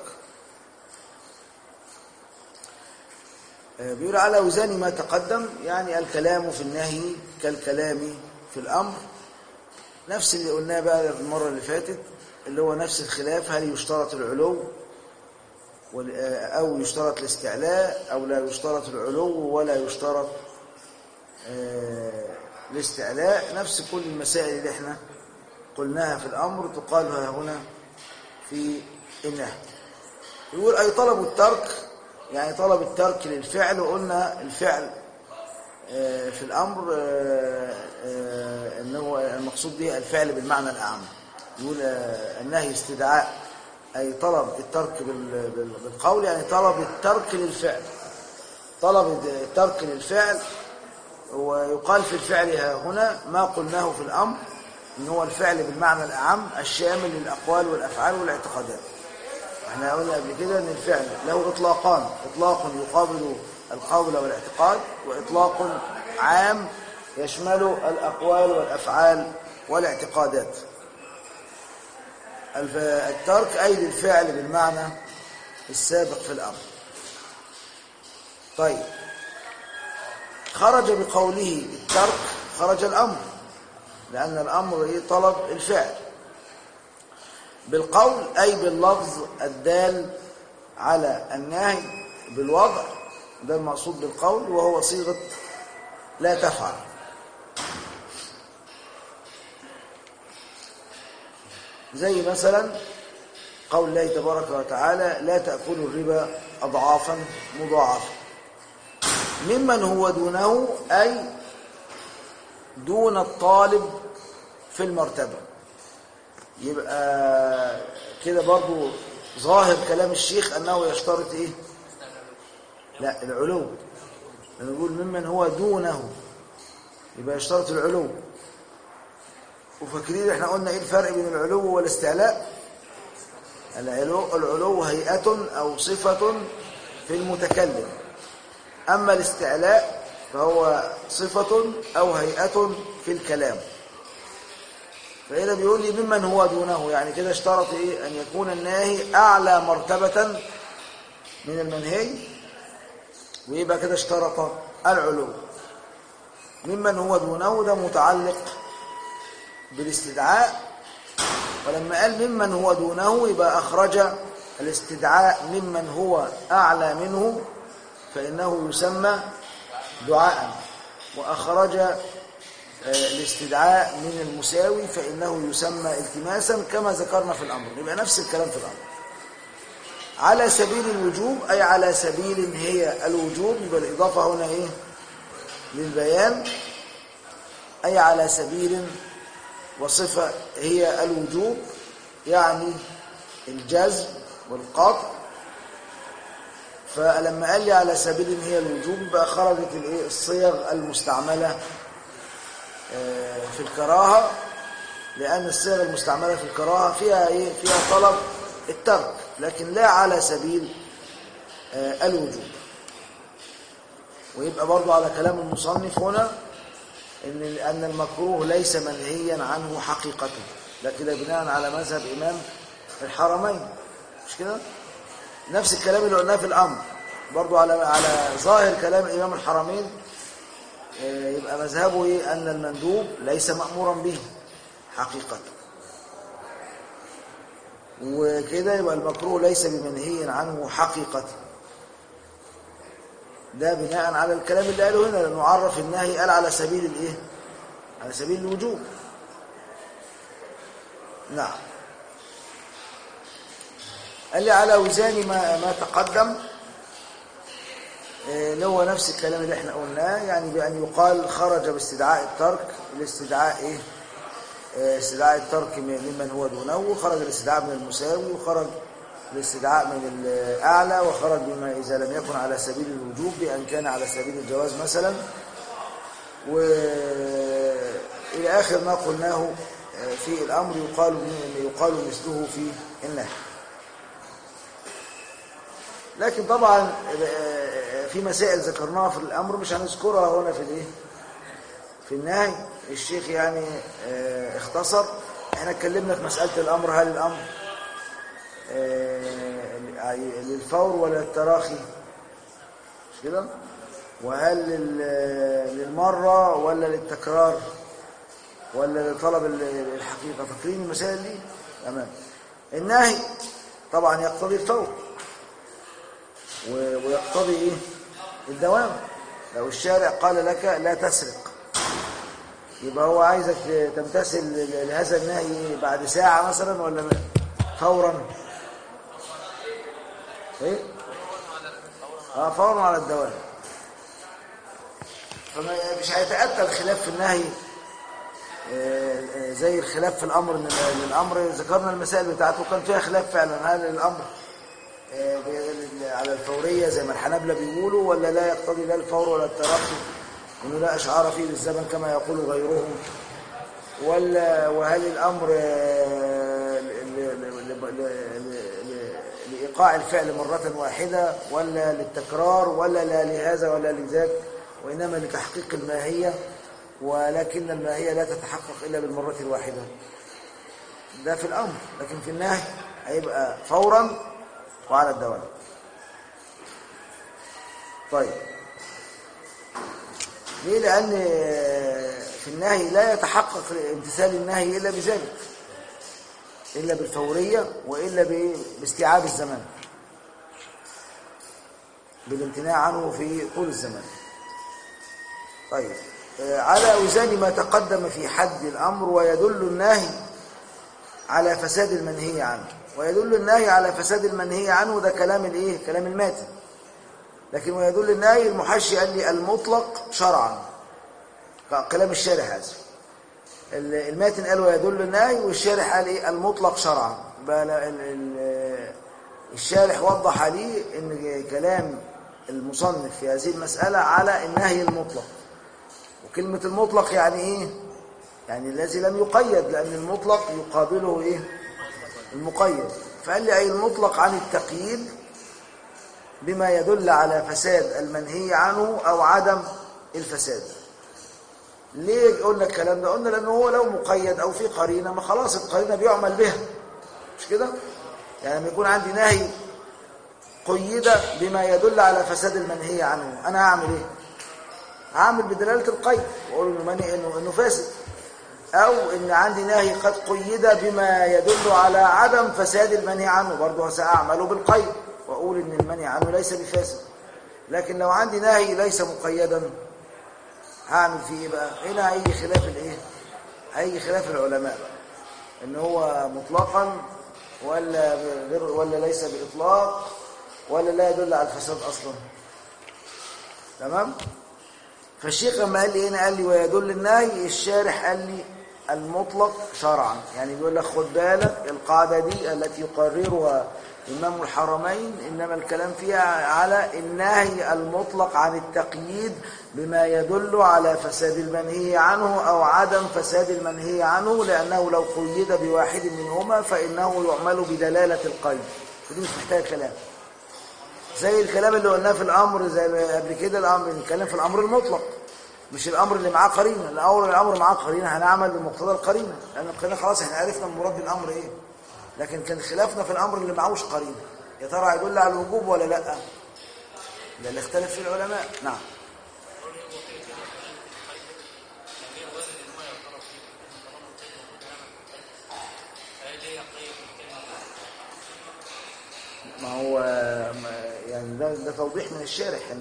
آه بيقول على وزان ما تقدم يعني الكلام في النهي كالكلام في الأمر نفس اللي قلناه بقى المرة اللي فاتت اللي هو نفس الخلاف هل يشترط العلو وال- آه، أو يشترط الاستعلاء أو لا يشترط العلو ولا يشترط آه، الاستعلاء نفس كل المسائل اللي احنا قلناها في الأمر تقالها هنا في النهي يقول أي طلب الترك يعني طلب الترك للفعل وقلنا الفعل آه، في الأمر آه، آه، أنه المقصود به الفعل بالمعنى الأعم يقول آه، النهي استدعاء أي طلب الترك بال- بال- بالقول يعني طلب الترك للفعل طلب الترك للفعل ويقال في الفعل ها هنا ما قلناه في الأمر إن هو الفعل بالمعنى الأعم الشامل للأقوال والأفعال والاعتقادات احنا قلنا قبل كده ان الفعل له اطلاقان اطلاق يقابل القول والاعتقاد واطلاق عام يشمل الاقوال والافعال والاعتقادات الف- الترك اي للفعل بالمعنى السابق في الامر طيب خرج بقوله الترك خرج الامر لان الامر ايه طلب الفعل بالقول أي باللفظ الدال على النهي بالوضع ده المقصود بالقول وهو صيغة لا تفعل زي مثلا قول الله تبارك وتعالى لا تأكلوا الربا أضعافا مضاعفة ممن هو دونه أي دون الطالب في المرتبة يبقى كده برضو ظاهر كلام الشيخ أنه يشترط إيه لا العلو لما نقول ممن هو دونه يبقى يشترط العلو وفاكرين احنا قلنا ايه الفرق بين العلو والاستعلاء العلو, العلو هيئة أو صفة في المتكلم أما الاستعلاء فهو صفة أو هيئة في الكلام فهنا بيقول لي ممن هو دونه يعني كده اشترط ايه ان يكون الناهي اعلى مرتبة من المنهي ويبقى كده اشترط العلو ممن هو دونه ده متعلق بالاستدعاء ولما قال ممن هو دونه يبقى اخرج الاستدعاء ممن هو اعلى منه فانه يسمى دعاء واخرج الاستدعاء من المساوي فإنه يسمى التماسا كما ذكرنا في الأمر يبقى نفس الكلام في الأمر على سبيل الوجوب أي على سبيل هي الوجوب يبقى الإضافة هنا إيه للبيان أي على سبيل وصفة هي الوجوب يعني الجزم والقطع فلما قال لي على سبيل هي الوجوب يبقى خرجت الايه الصيغ المستعمله في الكراهة لأن الصيغ المستعملة في الكراهة فيها إيه؟ فيها طلب الترك لكن لا على سبيل الوجوب ويبقى برضو على كلام المصنف هنا إن أن المكروه ليس منهيا عنه حقيقة ده كده بناء على مذهب إمام الحرمين مش كده نفس الكلام اللي قلناه في الأمر برضو على على ظاهر كلام إمام الحرمين آه، يبقى مذهبه إيه أن المندوب ليس مأمورا به حقيقة وكده يبقى المكروه ليس بمنهي عنه حقيقة ده بناء على الكلام اللي قاله هنا لأنه عرف النهي قال على سبيل الإيه على سبيل الوجوب نعم قال لي على وزان ما ما تقدم آه، اللي هو نفس الكلام اللي احنا قلناه يعني بأن يقال خرج باستدعاء الترك الاستدعاء ايه آه، استدعاء الترك م- ممن هو دونه وخرج الاستدعاء من المساوي وخرج الاستدعاء من الأعلى وخرج بما إذا لم يكن على سبيل الوجوب بأن كان على سبيل الجواز مثلا وإلى آخر ما قلناه آه، في الأمر يقال يقال مثله في النهي لكن طبعا آه، في مسائل ذكرناها في الأمر مش هنذكرها هنا في الإيه في النهي الشيخ يعني آه، اختصر احنا اتكلمنا في مسألة الأمر هل الأمر آه، للفور ولا للتراخي مش كده وهل لل- للمرة ولا للتكرار ولا لطلب ال- الحقيقة فاكرين المسائل دي تمام النهي طبعا يقتضي الفور و- ويقتضي ايه الدوام لو الشارع قال لك لا تسرق يبقى هو عايزك تمتثل ل- لهذا النهي بعد ساعة مثلا ولا فورا ايه اه فورا على الدوام فمش هيتأتى الخلاف في النهي آه، آه، زي الخلاف في الأمر إن ال- الأمر ذكرنا المسائل بتاعته كان فيها خلاف فعلا هل الأمر آه، ب- على الفورية زي ما الحنابلة بيقولوا ولا لا يقتضي لا الفور ولا التراخي إنه لا أشعار فيه بالزمن كما يقول غيرهم ولا وهل الأمر آه، ل- ل- ل- ل- ل- ل- لإيقاع الفعل مرة واحدة ولا للتكرار ولا لا لهذا ولا لذاك وإنما لتحقيق الماهية ولكن الماهية لا تتحقق إلا بالمرة الواحدة ده في الأمر لكن في النهي هيبقى فورا وعلى الدوام طيب ليه لأن في النهي لا يتحقق امتثال النهي إلا بذلك إلا بالفورية وإلا ب- باستيعاب الزمان بالامتناع عنه في طول الزمان طيب آه، على أوزان ما تقدم في حد الأمر ويدل النهي على فساد المنهي عنه ويدل النهي على فساد المنهي عنه ده كلام الايه كلام الماتن لكن ويدل النهي المحشي قال لي المطلق شرعا كلام الشارح هذا ال- الماتن قال ويدل النهي والشارح قال ايه المطلق شرعا بقى لا- ال- ال- الشارح وضح لي ان كلام المصنف في هذه المسألة على النهي المطلق وكلمة المطلق يعني ايه يعني الذي لم يقيد لأن المطلق يقابله ايه المقيد فقال لي أي المطلق عن التقييد بما يدل على فساد المنهي عنه أو عدم الفساد ليه قلنا الكلام ده قلنا لأنه هو لو مقيد أو في قرينة ما خلاص القرينة بيعمل بها مش كده يعني لما يكون عندي نهي قيد بما يدل على فساد المنهي عنه أنا هعمل إيه هعمل بدلالة القيد وأقول إنه منهي إنه إنه فاسد أو إن عندي نهي قد قيد بما يدل على عدم فساد المنهي عنه برضه سأعمله بالقيد وأقول إن المنهي عنه ليس بفاسد لكن لو عندي نهي ليس مقيدا هعمل فيه إيه بقى هنا هيجي خلاف الإيه هيجي خلاف العلماء بقى إن هو مطلقا ولا غير ولا ليس بإطلاق ولا لا يدل على الفساد أصلا تمام فالشيخ لما قال لي هنا قال لي ويدل النهي الشارح قال لي المطلق شرعا يعني بيقول لك خد بالك القاعدة دي التي يقررها إمام الحرمين إنما الكلام فيها على النهي المطلق عن التقييد بما يدل على فساد المنهي عنه أو عدم فساد المنهي عنه لأنه لو قيد بواحد منهما فإنه يعمل بدلالة القيد ودي مش محتاج كلام زي الكلام اللي قلناه في الأمر زي ما قبل كده الأمر نتكلم في الأمر المطلق مش الامر اللي معاه قرينه الامر الامر معاه قرينه هنعمل بمقتضى القرينه لان القرينه خلاص احنا عرفنا المراد بالامر ايه لكن كان خلافنا في الامر اللي معهوش قرينه يا ترى يدل على الوجوب ولا لا ده اللي اختلف فيه العلماء نعم ما هو ما- يعني ده ده توضيح من الشارح ان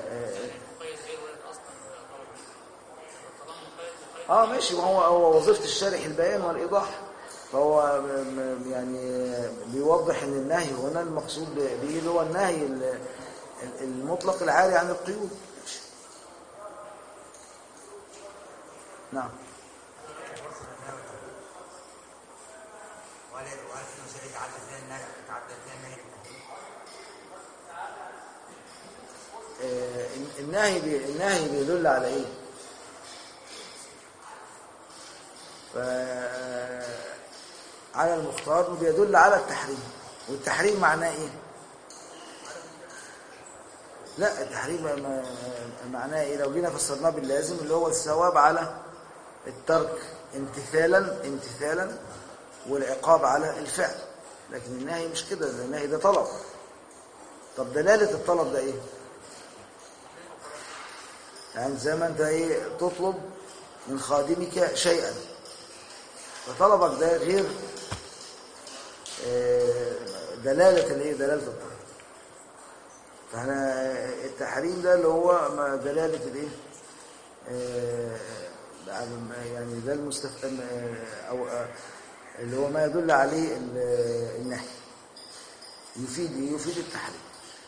اه ماشي ما هو هو وظيفه الشارح البيان والايضاح فهو م- م- يعني بيوضح ان النهي هنا المقصود به اللي هو النهي ال- ال- المطلق العاري عن القيود نعم وهل وهل في مسائل يتعدى فيها النهي يتعدى فيها النهي بالتحريم؟ آه، النهي بي- النهي بيدل على ايه ف على المختار بيدل على التحريم والتحريم معناه ايه لا التحريم ما- ما- معناه ايه لو جينا فسرناه باللازم اللي هو الثواب على الترك امتثالا امتثالا والعقاب على الفعل لكن النهي مش كده ده النهي ده طلب طب دلالة الطلب ده ايه يعني زي ما انت ايه تطلب من خادمك شيئا فطلبك ده غير آه، دلالة الايه دلالة الطلب فاحنا التحريم ده اللي هو ما دلالة الايه آه، يعني ده المستفهم او آه، اللي هو ما يدل عليه ال- النهي يفيد يفيد التحريم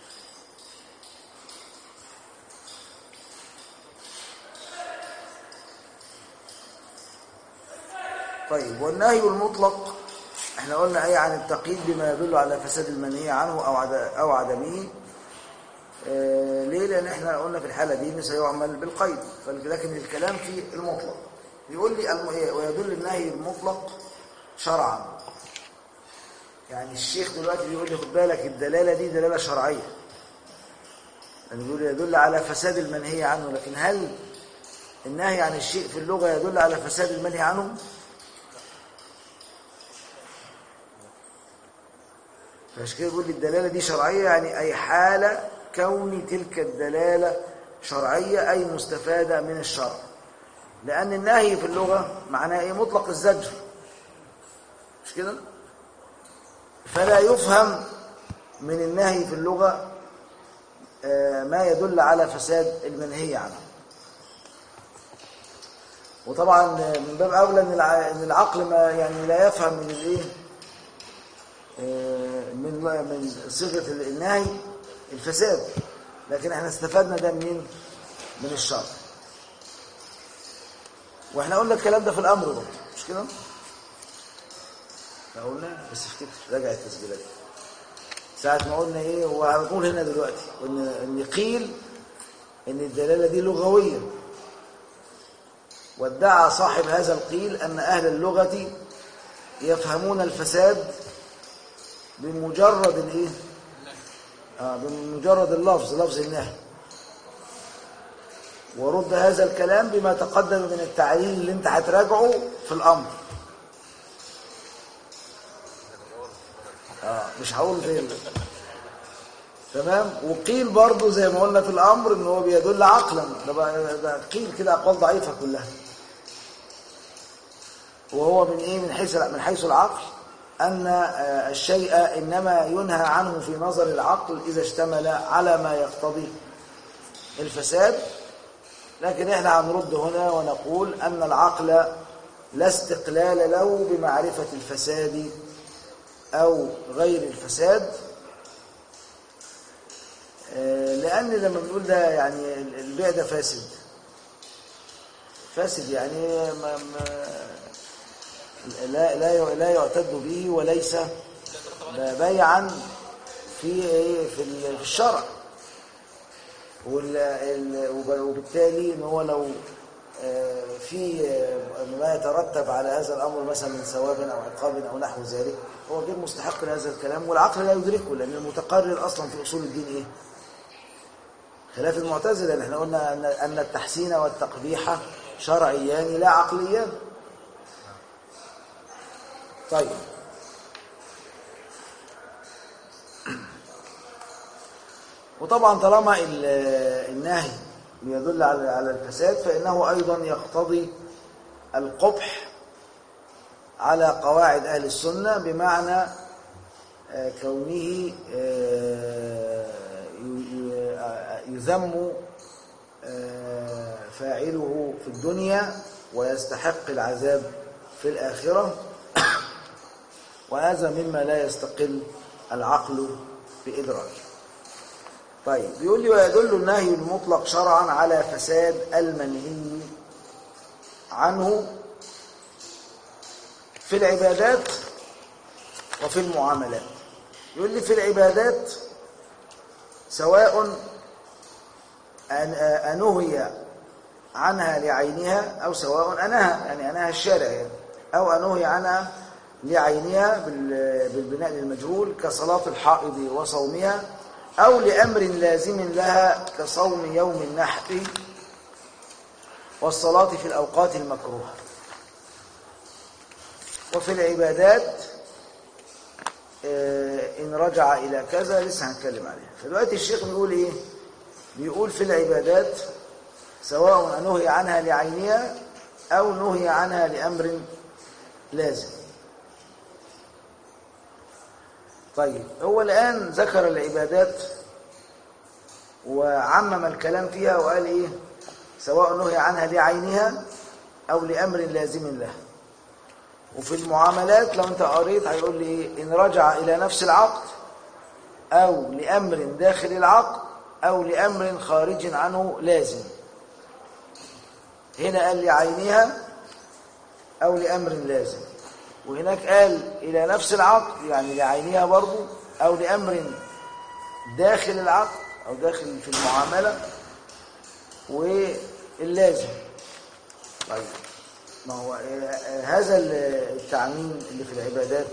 طيب والنهي المطلق احنا قلنا ايه عن التقييد بما يدل على فساد المنهي عنه او عد- او عدمه آه ليه لان احنا قلنا في الحاله دي ان سيعمل بالقيد لكن الكلام في المطلق بيقول لي الم- إيه؟ ويدل النهي المطلق شرعا يعني الشيخ دلوقتي بيقول لي خد بالك الدلاله دي دلاله شرعيه يعني بيقول يدل على فساد المنهي عنه لكن هل النهي عن الشيء في اللغه يدل على فساد المنهي عنه فعشان كده بيقول لي الدلاله دي شرعيه يعني اي حاله كون تلك الدلاله شرعيه اي مستفاده من الشرع لان النهي في اللغه معناه ايه مطلق الزجر مش كده فلا يفهم من النهي في اللغه آه، ما يدل على فساد المنهي عنه وطبعا من باب اولى ان الع- إن العقل ما يعني لا يفهم من الايه آه، من من صيغه النهي الفساد لكن احنا استفدنا ده منين من الشرع واحنا قلنا الكلام ده في الامر برضه مش كده احنا قلنا بس افتكر راجع التسجيلات ساعة ما قلنا ايه وهنقول هنا دلوقتي ان ان قيل ان الدلاله دي لغويه وادعى صاحب هذا القيل ان اهل اللغه يفهمون الفساد بمجرد الايه اه بمجرد اللفظ لفظ النهي ورد هذا الكلام بما تقدم من التعليل اللي انت هتراجعه في الامر اه مش هقول فين تمام وقيل برضه زي ما قلنا في الامر ان هو بيدل عقلا ده بقى ده قيل كده اقوال ضعيفه كلها وهو من ايه من حيث من حيث العقل ان آه، الشيء انما ينهى عنه في نظر العقل اذا اشتمل على ما يقتضي الفساد لكن احنا هنرد هنا ونقول ان العقل لا استقلال له بمعرفه الفساد او غير الفساد آه، لان لما بنقول ده يعني البيع ده فاسد فاسد يعني ما ما لا لا لا يعتد به وليس بيعا في إيه؟ في ال- في الشرع وال- ال- وب- وبالتالي ان هو لو آه، في آه، ما يترتب على هذا الامر مثلا من ثواب او عقاب او نحو ذلك هو غير مستحق لهذا الكلام والعقل لا يدركه لان المتقرر اصلا في اصول الدين ايه؟ خلاف المعتزلة احنا قلنا أن أن التحسين والتقبيح شرعيان لا عقليان طيب وطبعا طالما ال- النهي يدل على على الفساد فإنه أيضا يقتضي القبح على قواعد أهل السنة بمعنى آه، كونه آه، ي- ي- آه، يذم آه، فاعله في الدنيا ويستحق العذاب في الآخرة وهذا مما لا يستقل العقل بإدراكه طيب بيقول لي ويدل النهي المطلق شرعا على فساد المنهي عنه في العبادات وفي المعاملات يقول لي في العبادات سواء أن أنهي عنها لعينها أو سواء أنهى يعني أنهى الشارع يعني أو أنهي عنها لعينها بال- بالبناء للمجهول كصلاة الحائض وصومها أو لأمر لازم لها كصوم يوم النحر والصلاة في الأوقات المكروهة وفي العبادات آه، إن رجع إلى كذا لسه هنتكلم عليها فدلوقتي الشيخ بيقول إيه بيقول في العبادات سواء نهي عنها لعينها أو نهي عنها لأمر لازم طيب هو الآن ذكر العبادات وعمم الكلام فيها وقال إيه سواء نهي عنها لعينها أو لأمر لازم لها وفي المعاملات لو انت قريت هيقول لي إيه؟ ان رجع الى نفس العقد او لامر داخل العقد او لامر خارج عنه لازم هنا قال لعينها او لامر لازم وهناك قال الى نفس العقد يعني لعينها برضو او لامر داخل العقد او داخل في المعامله واللازم طيب ما هو آه، هذا التعميم اللي في العبادات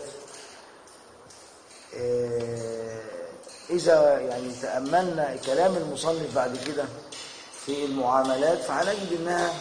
آه، إذا يعني تأملنا كلام المصنف بعد كده في المعاملات فهنجد إنها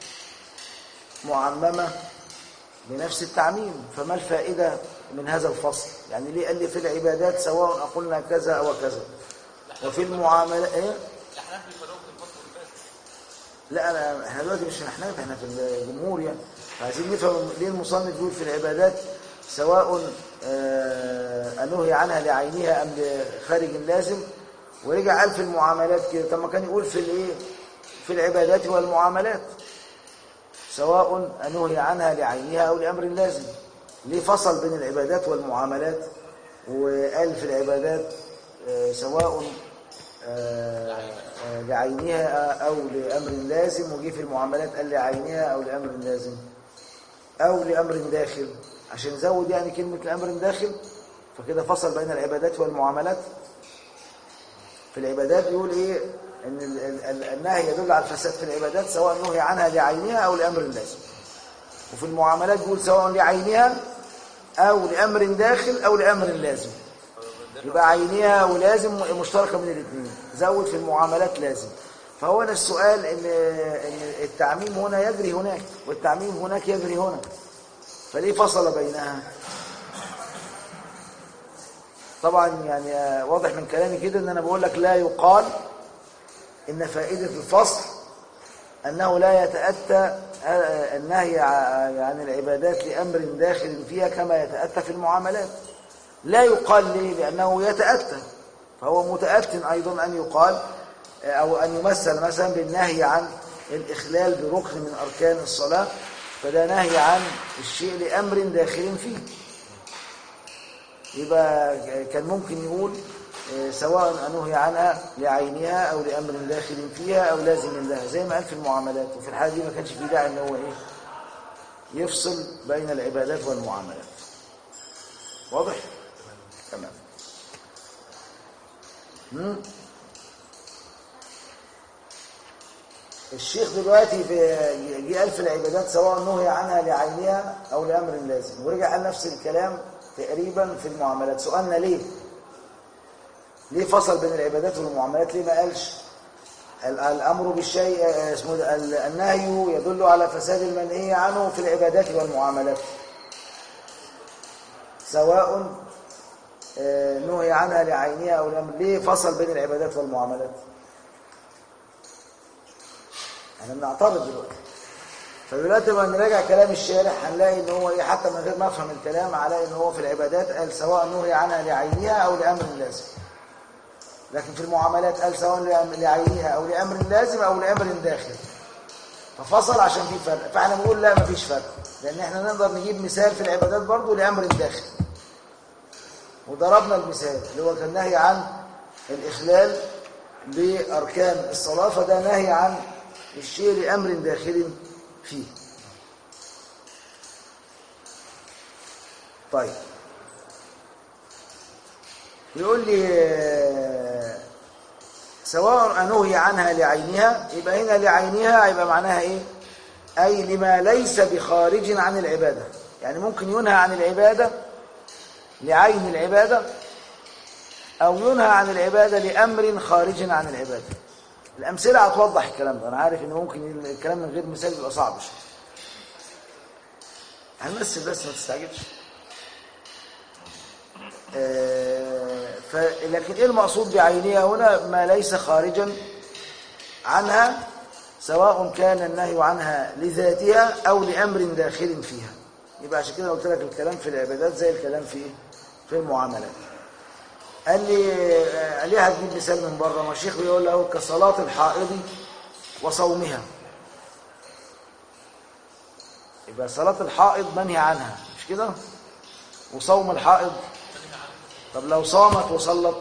معممة بنفس التعميم فما الفائدة من هذا الفصل يعني ليه قال لي في العبادات سواء أقولنا كذا أو كذا وفي المعاملات إيه؟ الاحناف بيفرقوا بين الفصل والفاسد لا أنا احنا دلوقتي مش في الاحناف احنا في الجمهور يعني عايزين نفهم ليه المصنف بيقول في العبادات سواء آه، انهي عنها لعينها ام لخارج لازم ورجع قال في المعاملات كده طب ما كان يقول في الايه في العبادات والمعاملات سواء انهي عنها لعينها او لامر لازم ليه فصل بين العبادات والمعاملات وقال في العبادات آه، سواء آه، آه، لعينها أو لأمر لازم وجي في المعاملات قال لعينها أو لأمر لازم أو لأمر داخل عشان زود يعني كلمة لأمر داخل فكده فصل بين العبادات والمعاملات في العبادات يقول إيه إن ال- ال- ال- النهي يدل على الفساد في العبادات سواء نهي عنها لعينها أو لأمر لازم وفي المعاملات يقول سواء لعينها أو لأمر داخل أو لأمر لازم يبقى عينيها ولازم مشتركة من الاثنين زود في المعاملات لازم فهو أنا السؤال إن, إن التعميم هنا يجري هناك والتعميم هناك يجري هنا فليه فصل بينها طبعا يعني آه، واضح من كلامي كده ان انا بقول لك لا يقال ان فائدة الفصل انه لا يتأتى آه، النهي ع- عن العبادات لامر داخل فيها كما يتأتى في المعاملات لا يقال ليه لأنه يتأتى فهو متأت أيضا أن يقال أو أن يمثل مثلا بالنهي عن الإخلال بركن من أركان الصلاة فده نهي عن الشيء لأمر داخل فيه يبقى كان ممكن يقول آه، سواء أنهي عنها لعينها أو لأمر داخل فيها أو لازم لها زي ما قال في المعاملات وفي الحالة دي ما كانش فيه داعي أن هو إيه يفصل بين العبادات والمعاملات واضح؟ تمام مم. الشيخ دلوقتي في جه قال في العبادات سواء نهي عنها لعينها او لامر لازم ورجع قال نفس الكلام تقريبا في المعاملات سؤالنا ليه ليه فصل بين العبادات والمعاملات ليه ما قالش ال- الأمر بالشيء آه، اسمه ده، ال- النهي يدل على فساد المنهي عنه في العبادات والمعاملات سواء آه، نهي عنها لعينها أو لم ليه فصل بين العبادات والمعاملات احنا بنعترض دلوقتي فدلوقتي لما نراجع كلام الشارح هنلاقي ان هو ايه حتى من غير ما افهم الكلام هلاقي ان هو في العبادات قال سواء نهي عنها لعينها او لامر لازم لكن في المعاملات قال سواء لأم- لعينها او لامر لازم او لامر داخل ففصل عشان في فرق فاحنا بنقول لا مفيش فرق لان احنا نقدر نجيب مثال في العبادات برضو لامر داخل وضربنا المثال اللي هو كان نهي عن الاخلال باركان الصلاه فده نهي عن الشيء لامر داخل فيه طيب يقول لي آه، سواء نهي عنها لعينها يبقى هنا لعينها يبقى معناها ايه اي لما ليس بخارج عن العباده يعني ممكن ينهى عن العباده لعين العباده او ينهى عن العباده لامر خارج عن العباده الامثله هتوضح الكلام ده انا عارف ان ممكن الكلام من غير مثال يبقى صعب شويه هنمثل بس ما تستعجلش آه، ف... لكن ايه المقصود بعينها هنا ما ليس خارجا عنها سواء كان النهي عنها لذاتها او لامر داخل فيها يبقى عشان كده قلت لك الكلام في العبادات زي الكلام في في المعاملات قال لي آه، ليه هتجيب مثال من بره ما الشيخ بيقول له كصلاه الحائض وصومها يبقى صلاه الحائض منهي عنها مش كده وصوم الحائض طب لو صامت وصلت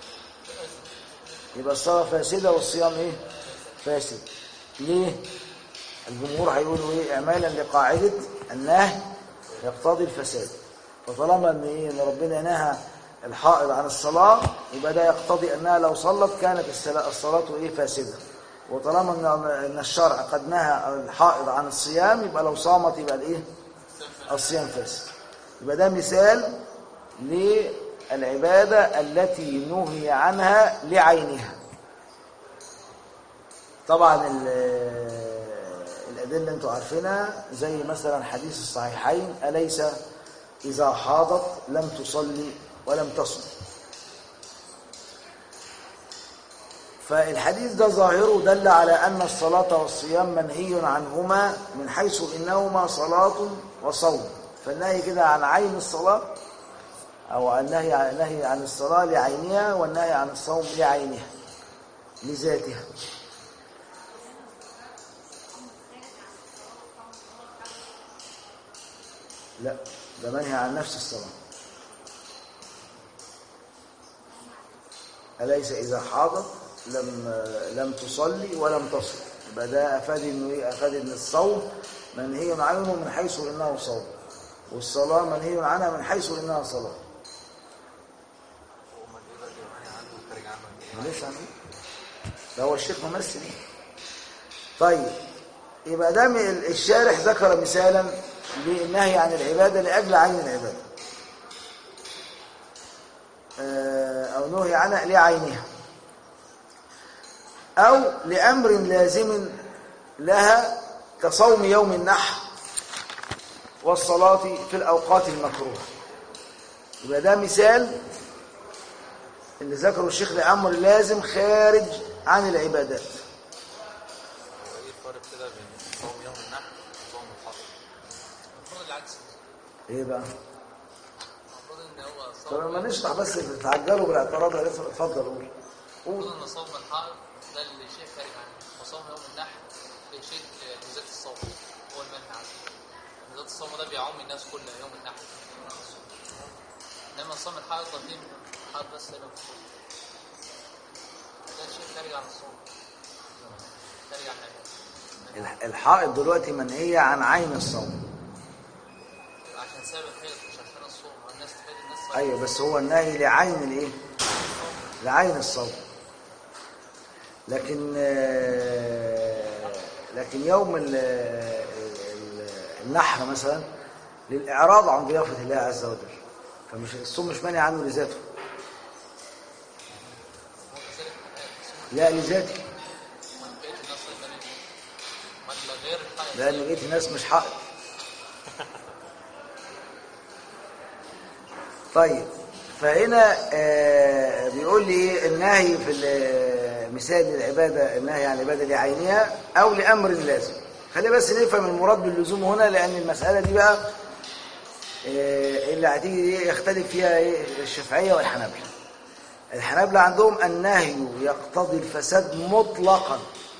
يبقى الصلاة فاسدة والصيام ايه فاسد ليه الجمهور هيقولوا ايه اعمالا لقاعدة النهي يقتضي الفساد فطالما ان ايه ان ربنا نهى الحائض عن الصلاة يبقى ده يقتضي انها لو صلت كانت الصلاة, الصلاة ايه فاسدة وطالما ان ان الشرع قد نهى الحائض عن الصيام يبقى لو صامت يبقى الايه الصيام فاسد يبقى ده مثال للعبادة التي نهي عنها لعينها طبعا ال- الأدلة انتوا عارفينها زي مثلا حديث الصحيحين أليس إذا حاضت لم تصلي ولم تصم فالحديث ده ظاهره دل على أن الصلاة والصيام منهي عنهما من حيث إنهما صلاة وصوم فالنهي كده عن عين الصلاة أو النهي عن النهي عن الصلاة لعينها والنهي عن الصوم لعينها لذاتها لا ده منهي عن نفس الصلاة أليس إذا حاضت لم لم تصلي ولم تصل يبقى ده أفاد إنه إيه أفاد إن الصوم منهي عنه من حيث إنه صوم والصلاة منهي عنها من حيث إنها صلاة وما يقدر يمنع عنه خارج عنه ليش عنه ده هو الشيخ ممثل طيب يبقى ده من- الشارح ذكر مثالا للنهي عن العبادة لأجل عين العبادة آه، أو نهي عنها لعينها أو لأمر لازم لها كصوم يوم النحر والصلاة في الأوقات المكروهة يبقى ده مثال اللي ذكره الشيخ لأمر لازم خارج عن العبادات هو ايه الفرق كده بين صوم يوم النحر وصوم الحصر؟ المفروض العكس ايه بقى المفروض ان هو طب صوم لما نشرح بس تتعجلوا بالاعتراض يا ريت اتفضل قول المفروض قول ان صوم الحائض ده اللي شيء خارج عنه وصوم يوم النحر ده شيء لذات الصوم هو المنهي عنه ذات الصوم ده بيعم الناس كلها يوم النحر انما صوم الحائض ده فيه الحائض بس هنا في الصوم ده شيء خارج عن الصوم خارج عن العبادة الح- الحائط دلوقتي منهية عن عين الصوم عشان سبب الحيض مش عشان الصوم الناس تفيد الناس صوم ايوه بس هو النهي لعين الايه لعين الصوم لكن آه، لكن يوم ال- ال- النحر مثلا للاعراض عن ضيافه الله عز وجل فمش الصوم مش مانع عنه لذاته وكذلك الحيض. لا لذاته لان لقيت ناس مش حائط طيب فهنا آه، بيقول لي إيه؟ النهي في ال- مثال العبادة النهي عن العبادة لعينها أو لأمر لازم خلي بس نفهم المراد باللزوم هنا لأن المسألة دي بقى آه، اللي هتيجي إيه؟ يختلف فيها إيه؟ الشافعية والحنابلة الحنابلة عندهم النهي يقتضي الفساد مطلقا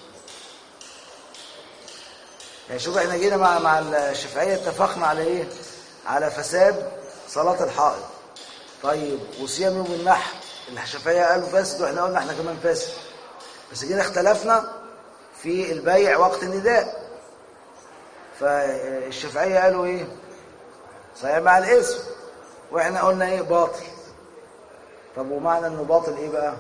يعني شوف احنا جينا مع مع الشافعية اتفقنا على ايه على فساد صلاة الحائض طيب وصيام يوم النحر الشافعية قالوا فاسد واحنا قلنا احنا كمان فاسد بس جينا اختلفنا في البيع وقت النداء فالشافعية قالوا ايه صحيح مع الاسم واحنا قلنا ايه باطل طب ومعنى انه باطل ايه بقى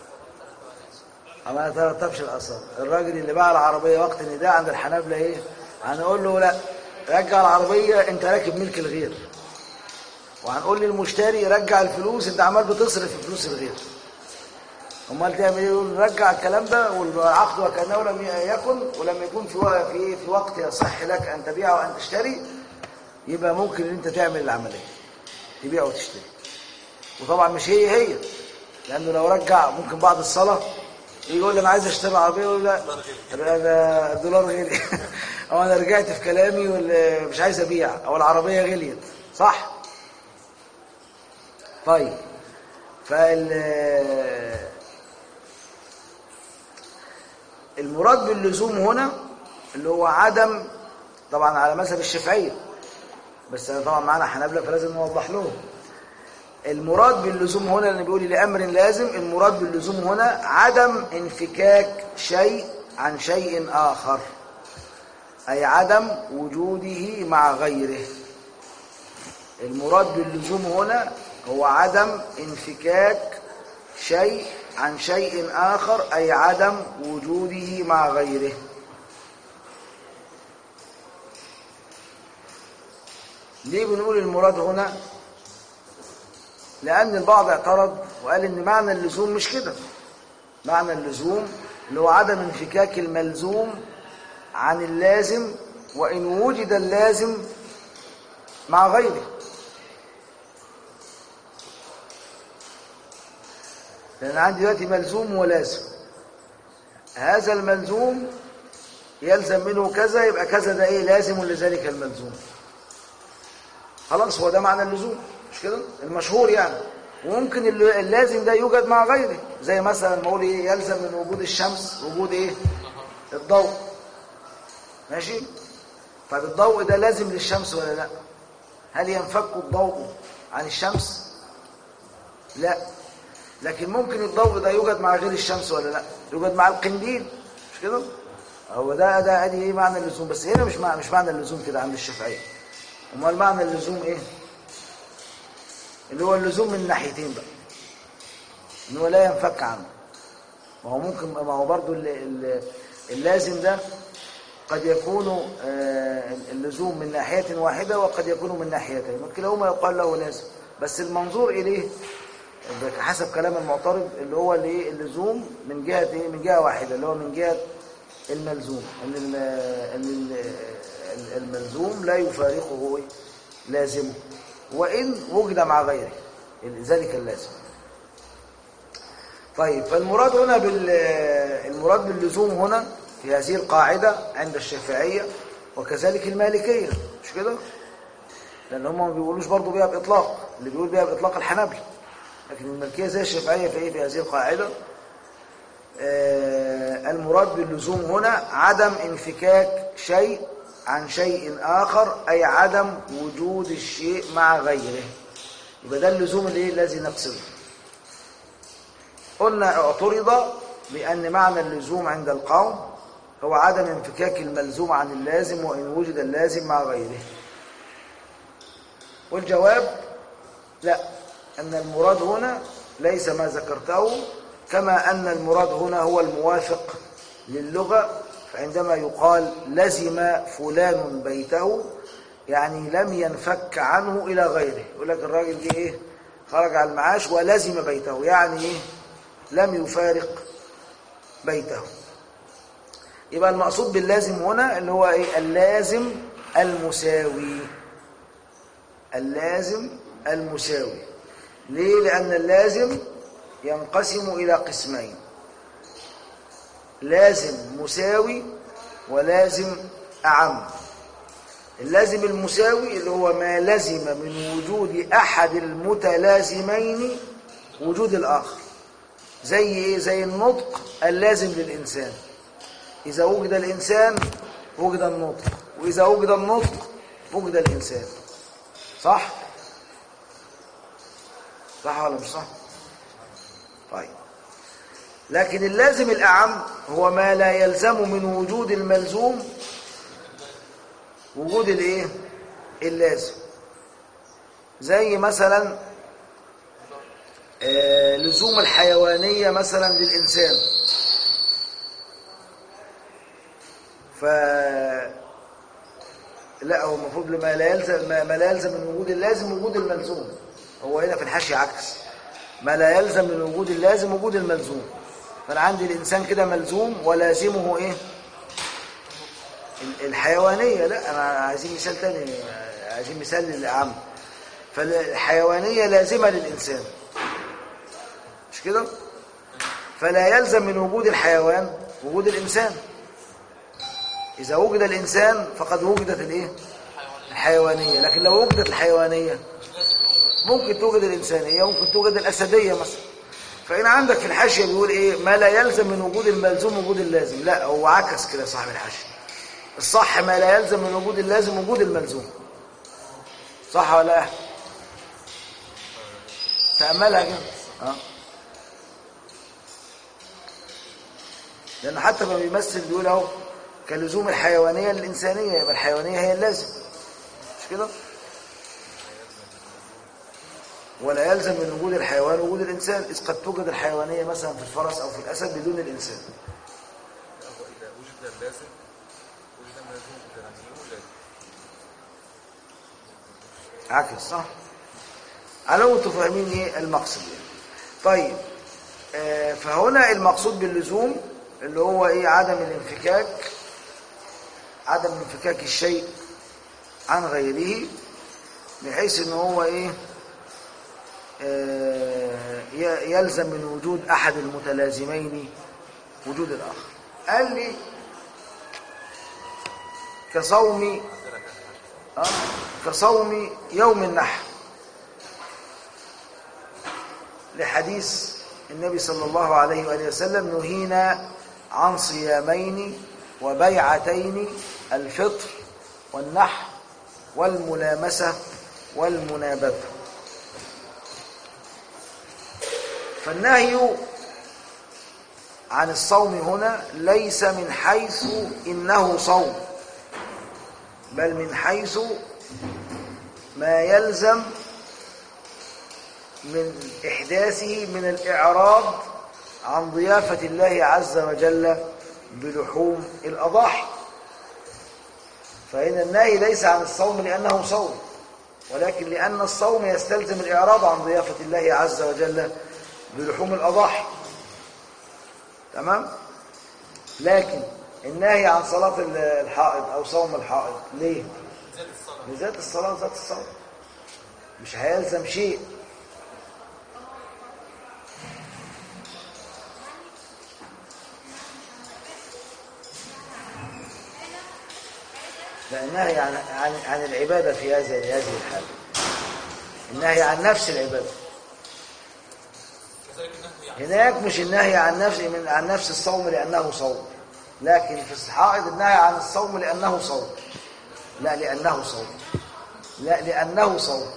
ما يترتبش الاثر الراجل اللي باع العربيه وقت النداء عند الحنابلة ايه هنقول له لا رجع العربيه انت راكب ملك الغير وهنقول للمشتري رجع الفلوس انت عمال بتصرف في فلوس الغير امال تعمل ايه يقول رجع الكلام ده والعقد وكانه لم يكن ولم يكن في وق- في في وقت يصح لك ان تبيع وان تشتري يبقى ممكن ان انت تعمل العمليه تبيع وتشتري وطبعا مش هي هي لانه لو رجع ممكن بعد الصلاه يجي يقول لي انا عايز اشتري عربيه يقول لا انا الدولار غلي او انا رجعت في كلامي وال- مش عايز ابيع او العربيه غليت صح طيب فال المراد باللزوم هنا اللي هو عدم طبعا على مذهب الشافعيه بس أنا طبعا معانا حنابلة فلازم نوضح لهم المراد باللزوم هنا اللي بيقول لأمر لازم المراد باللزوم هنا عدم انفكاك شيء عن شيء آخر أي عدم وجوده مع غيره المراد باللزوم هنا هو عدم انفكاك شيء عن شيء آخر أي عدم وجوده مع غيره ليه بنقول المراد هنا لأن البعض اعترض وقال إن معنى اللزوم مش كده معنى اللزوم اللي هو عدم انفكاك الملزوم عن اللازم وإن وجد اللازم مع غيره لأن عندي دلوقتي ملزوم ولازم هذا الملزوم يلزم منه كذا يبقى كذا ده ايه لازم لذلك الملزوم خلاص هو ده معنى اللزوم مش كده المشهور يعني وممكن الل- اللازم ده يوجد مع غيره زي مثلا ما اقول ايه يلزم من وجود الشمس وجود ايه الضوء ماشي طب الضوء ده لازم للشمس ولا لا هل ينفك الضوء عن الشمس لا لكن ممكن الضوء ده يوجد مع غير الشمس ولا لا يوجد مع القنديل مش كده هو ده ده ادي ايه معنى اللزوم بس هنا مش معنى مش معنى اللزوم كده عند الشافعيه امال معنى اللزوم ايه اللي هو اللزوم من ناحيتين بقى ان هو لا ينفك عنه ما هو ممكن ما هو برضو ال- ال- اللازم ده قد يكون آه، اللزوم من ناحية واحدة وقد يكون من ناحيتين وكلاهما يقال له لازم بس المنظور إليه حسب كلام المعترض اللي هو الايه اللزوم من جهة ايه من جهة واحدة اللي هو من جهة الملزوم ان ال- ان ال- الملزوم لا يفارقه إيه؟ لازمه وإن وجد مع غيره ذلك اللازم طيب فالمراد هنا بال المراد باللزوم هنا في هذه القاعدة عند الشافعية وكذلك المالكية مش كده؟ لأن هم ما بيقولوش برضه بيها بإطلاق اللي بيقول بيها بإطلاق الحنابلة لكن المالكية زي الشافعية في إيه في هذه القاعدة آه المراد باللزوم هنا عدم انفكاك شيء عن شيء آخر أي عدم وجود الشيء مع غيره يبقى ده اللزوم اللي الذي نقصده قلنا اعترض بأن معنى اللزوم عند القوم هو عدم انفكاك الملزوم عن اللازم وإن وجد اللازم مع غيره والجواب لا أن المراد هنا ليس ما ذكرته كما أن المراد هنا هو الموافق للغة فعندما يقال لزم فلان بيته يعني لم ينفك عنه إلى غيره يقول لك الراجل جه إيه خرج على المعاش ولزم بيته يعني إيه لم يفارق بيته يبقى المقصود باللازم هنا اللي هو ايه اللازم المساوي اللازم المساوي ليه لان اللازم ينقسم الى قسمين لازم مساوي ولازم اعم اللازم المساوي اللي هو ما لزم من وجود احد المتلازمين وجود الاخر زي ايه زي النطق اللازم للانسان اذا وجد الانسان وجد النطق واذا وجد النطق وجد الانسان صح صح ولا مش صح طيب لكن اللازم الاعم هو ما لا يلزم من وجود الملزوم وجود الايه اللازم زي مثلا آه، لزوم الحيوانية مثلا للإنسان ف لا هو المفروض لما لا يلزم ما ما لا يلزم من وجود اللازم وجود الملزوم هو هنا في الحاشية عكس ما لا يلزم من وجود اللازم وجود الملزوم فأنا عندي الإنسان كده ملزوم ولازمه إيه ال- الحيوانية لا أنا عايزين مثال تاني عايزين مثال للأعم فالحيوانية لازمة للإنسان مش كده فلا يلزم من وجود الحيوان وجود الإنسان إذا وجد الإنسان فقد وجدت الإيه الحيوانية لكن لو وجدت الحيوانية ممكن توجد الإنسانية ممكن توجد الأسدية مثلا فإن عندك في الحاشية بيقول إيه ما لا يلزم من وجود الملزوم وجود اللازم لا هو عكس كده صاحب الحاشية الصح ما لا يلزم من وجود اللازم وجود الملزوم صح ولا لا تأملها كده اه لأن حتى ما بيمثل بيقول اهو كلزوم الحيوانية للإنسانية يبقى الحيوانية هي اللازم مش كده ولا يلزم من وجود الحيوان وجود الإنسان إذ قد توجد الحيوانية مثلا في الفرس أو في الأسد بدون الإنسان هو إذا وجد اللازم وجد الملزوم إذا لم يوجد عكس صح على انتوا فاهمين ايه المقصد يعني. طيب آه، فهنا المقصود باللزوم اللي هو ايه عدم الانفكاك عدم انفكاك الشيء عن غيره بحيث ان هو ايه آه، ي- يلزم من وجود احد المتلازمين وجود الاخر قال لي كصوم آه، كصوم يوم النحر لحديث النبي صلى الله عليه وآله وسلم نهينا عن صيامين وبيعتين الفطر والنحر والملامسة والمنابذة فالنهي عن الصوم هنا ليس من حيث إنه صوم بل من حيث ما يلزم من إحداثه من الإعراض عن ضيافة الله عز وجل بلحوم الأضاحي فإن النهي ليس عن الصوم لأنه صوم ولكن لأن الصوم يستلزم الإعراض عن ضيافة الله عز وجل بلحوم الأضاحي تمام؟ لكن النهي عن صلاة الحائض أو صوم الحائض ليه؟ زاد الصلاة لذات الصلاة ذات الصلاة مش هيلزم شيء لا النهي عن عن عن العبادة في هذه هذه الحالة النهي عن نفس العبادة كذلك النهي عن هناك مش النهي عن نفس من عن نفس الصوم لأنه صوم لكن في الحائض النهي عن الصوم لأنه صوم لا لأنه صوم لا لأنه صوم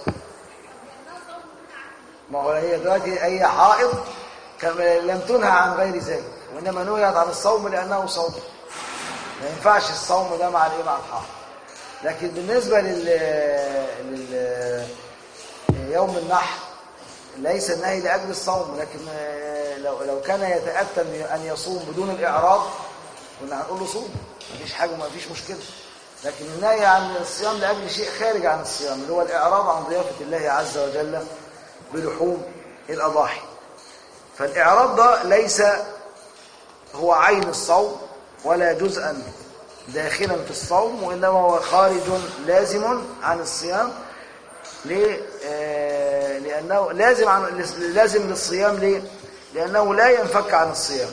ما هو هي دلوقتي أي حائض كما لم تنهى عن غير ذلك وإنما نهيت عن الصوم لأنه صوم ما ينفعش الصوم ده مع الإيه مع الحائض لكن بالنسبة لل, لل... يوم النحر ليس النهي لأجل الصوم لكن آه، لو لو كان يتأتى أن- أن يصوم بدون الإعراض كنا هنقول له صوم مفيش حاجة مفيش مشكلة لكن النهي عن الصيام لأجل شيء خارج عن الصيام اللي هو الإعراض عن ضيافة الله عز وجل بلحوم الأضاحي فالإعراض ده ليس هو عين الصوم ولا جزءا داخلا في الصوم وإنما هو خارج لازم عن الصيام ليه؟ آه، لأنه لازم عن لازم للصيام ليه؟ لأنه لا ينفك عن الصيام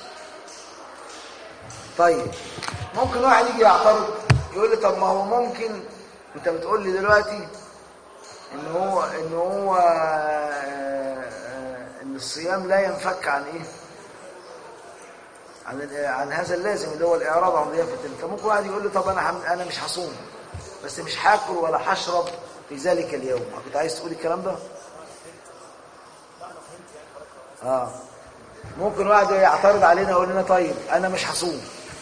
طيب ممكن واحد يجي يعترض يقول لي طب ما هو ممكن انت بتقول لي دلوقتي ان هو ان هو آه، آه، ان الصيام لا ينفك عن ايه عن ال- عن هذا اللازم اللي هو الاعراض عن ضيافه ال- فممكن واحد يقول لي طب انا هم- انا مش هصوم بس مش هاكل ولا هشرب في ذلك اليوم كنت عايز تقول الكلام ده اه ممكن واحد يعترض علينا يقول لنا طيب انا مش هصوم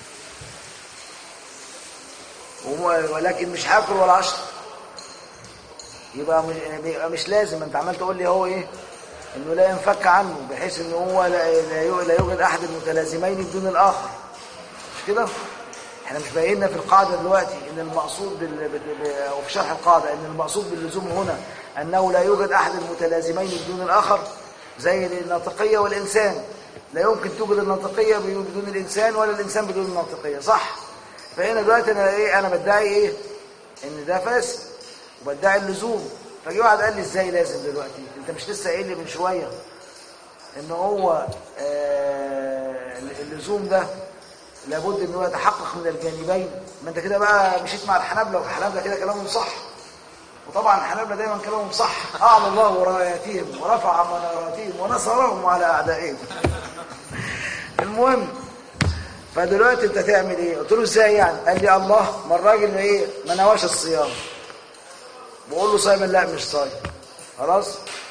وم- ولكن مش هاكل ولا اشرب يبقى مش, يبقى مش لازم انت عمال تقول لي هو ايه انه لا ينفك عنه بحيث ان هو لا, لا يو- لا يوجد احد المتلازمين بدون الاخر مش كده احنا مش بايننا في القاعده دلوقتي ان المقصود بال... بال... ب- او في شرح القاعده ان المقصود باللزوم هنا انه لا يوجد احد المتلازمين بدون الاخر زي الناطقيه والانسان لا يمكن توجد الناطقيه بدون الانسان ولا الانسان بدون الناطقيه صح فهنا دلوقتي انا ايه انا بدعي ايه ان ده فاسد وبدعي اللزوم فجي واحد قال لي ازاي لازم دلوقتي انت مش لسه قايل لي من شويه ان هو آه اللزوم ده لابد ان هو يتحقق من الجانبين ما انت كده بقى مشيت مع الحنابلة والحنابلة كده كلامهم صح وطبعا الحنابلة دايما كلامهم صح اعلى الله راياتهم ورفع مناراتهم ونصرهم على اعدائهم المهم فدلوقتي انت تعمل ايه قلت له ازاي يعني قال لي الله ما الراجل ايه ما نواش الصيام بقول له صايم لا مش صايم خلاص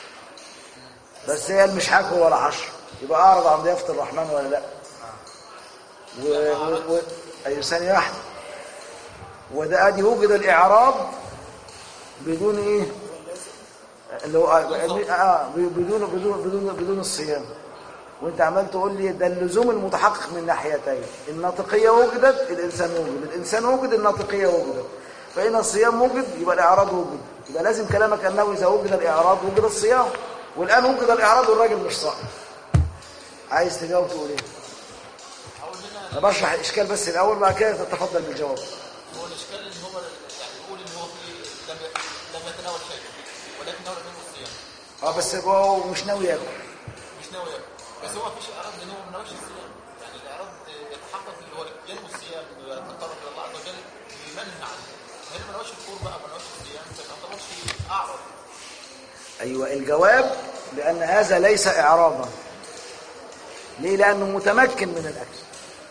بس هي قال مش هاكل ولا عشر يبقى اعرض عن ضيافه الرحمن ولا لا و... و... و... اي ثانيه واحده وده ادي وجد الاعراب بدون ايه اللي هو اه بدون بدون بدون بدون الصيام وانت عمال تقول لي ده اللزوم المتحقق من ناحيتين الناطقيه وجدت الانسان وجد الانسان وجد الناطقيه وجدت فإن الصيام وجد يبقى الإعراض وجد يبقى لازم كلامك أنه إذا وجد الإعراض وجد الصيام والآن وجد الإعراض والراجل مش صائم عايز تجاوب تقول إيه؟ أنا بشرح الإشكال بس الأول بعد كده تتفضل بالجواب هو الاشكال ان هو يعني يقول ان هو في لم لم يتناول شيء ولكن ناول منه الصيام اه بس هو مش ناوي ياكل مش ناوي ياكل بس هو مفيش اعراض ان هو ما ناولش الصيام يعني الاعراض يتحقق اللي هو ينوي الصيام يتقرب الى الله عز وجل بمنهى عنه هنا ما ناولش الكور بقى ما ناولش الصيام فما يعتبرش اعرض أيوة الجواب بأن هذا ليس إعراضا ليه؟ لأنه متمكن من الأكل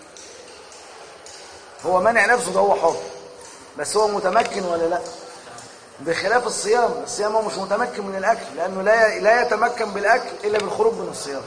هو منع نفسه ده هو حر بس هو متمكن ولا لا بخلاف الصيام الصيام هو مش متمكن من الأكل لأنه لا لا يتمكن بالأكل إلا بالخروج من الصيام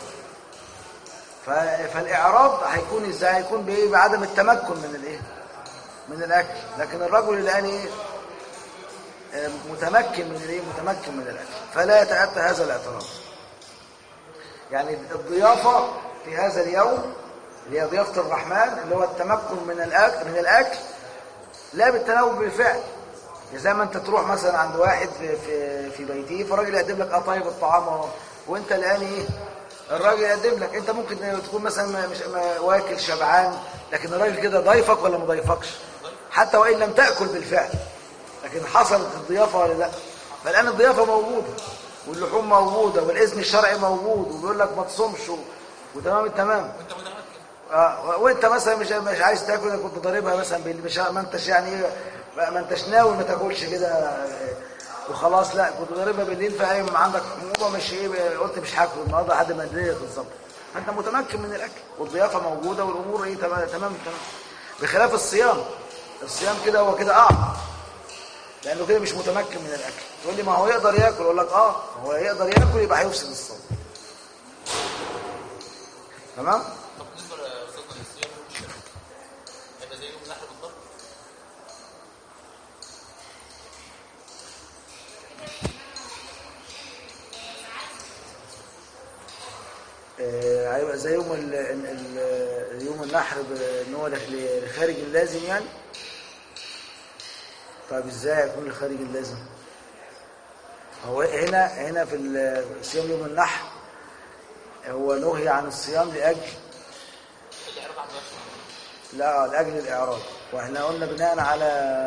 ف- فالإعراض هيكون إزاي هيكون بإيه بعدم التمكن من الإيه من الأكل لكن الرجل اللي قال إيه آه، متمكن من الايه متمكن من الاكل فلا يتاتى هذا الاعتراض يعني الضيافه في هذا اليوم اللي هي ضيافه الرحمن اللي هو التمكن من الاكل من الاكل لا بالتناول بالفعل زي ما انت تروح مثلا عند واحد في في في بيته فالراجل يقدم لك اه طيب الطعام اهو وانت الان ايه الراجل يقدم لك انت ممكن تكون مثلا ما- مش ما واكل شبعان لكن الراجل كده ضيفك ولا ما ضيفكش حتى وان لم تاكل بالفعل لكن حصلت الضيافه ولا لا فالان الضيافه موجوده واللحوم موجوده والاذن الشرعي موجود وبيقول لك ما تصومش و- وتمام التمام وانت متمكن آه، وانت مثلا مش مش عايز تاكل انا كنت ضاربها مثلا بال- مش ما انتش يعني ايه ما انتش ناوي ما تاكلش كده آه، وخلاص لا كنت ضاربها بالليل فقايم عندك حموضه مش ايه قلت مش هاكل النهارده لحد ما الدنيا تتظبط فانت متمكن من الاكل والضيافه موجوده والامور ايه تمام تمام تمام بخلاف الصيام الصيام كده هو كده اعمى لانه كده مش متمكن من الاكل تقول لي ما هو يقدر ياكل اقول لك اه هو يقدر ياكل يبقى هيفسد الصوم تمام طب بالنسبه لرزقنا للصيام يوم الشرك هيبقى زي يوم النحر بالضبط آه، هيبقى زي يوم ال ال ال يوم النحر ب- ان هو لخ- لخارج اللازم يعني طيب ازاي يكون لخارج اللازم هو هنا هنا في ال- صيام يوم النحر هو نهي عن الصيام لاجل الاعراض عن نفسه لا لاجل الاعراض واحنا قلنا بناء على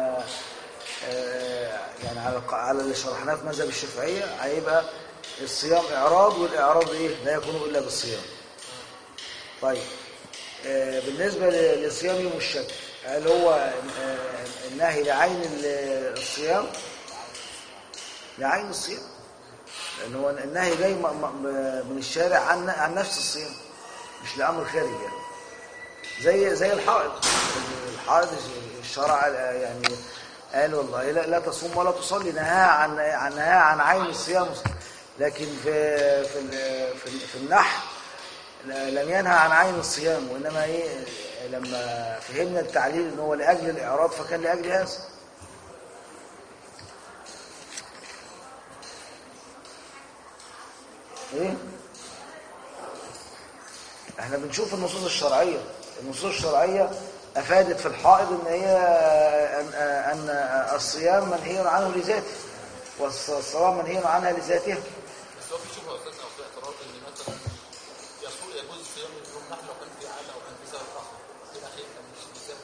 آه، يعني على الق- على اللي شرحناه في مذهب الشافعيه هيبقى الصيام اعراض والاعراض ايه لا يكون الا بالصيام طيب آه، بالنسبه ل- لصيام يوم الشك هل هو آه، النهي لعين ال- الصيام لعين الصيام لان هو النهي جاي م- م- من الشارع عن عن نفس الصيام مش لامر خارجي يعني زي زي الحائض الحائض الشرع يعني قال والله لا, لا تصوم ولا تصلي نهاها عن عن نهاها عن عين الصيام لكن في في ال- في, ال- في النحل لم ينهى عن عين الصيام وانما ايه لما فهمنا التعليل ان هو لاجل الاعراض فكان لاجل هذا ايه احنا بنشوف النصوص الشرعية النصوص الشرعية افادت في الحائض ان هي ان, أن الصيام منهي عنه لذاته والصلاة منهي عنها لذاتها بس هو في شبهه يا استاذ او في اعتراض ان مثلا يصول يجوز صيام يوم نحل لو كان في عاده او كان في سبب اخر في الاخير كان مش بسبب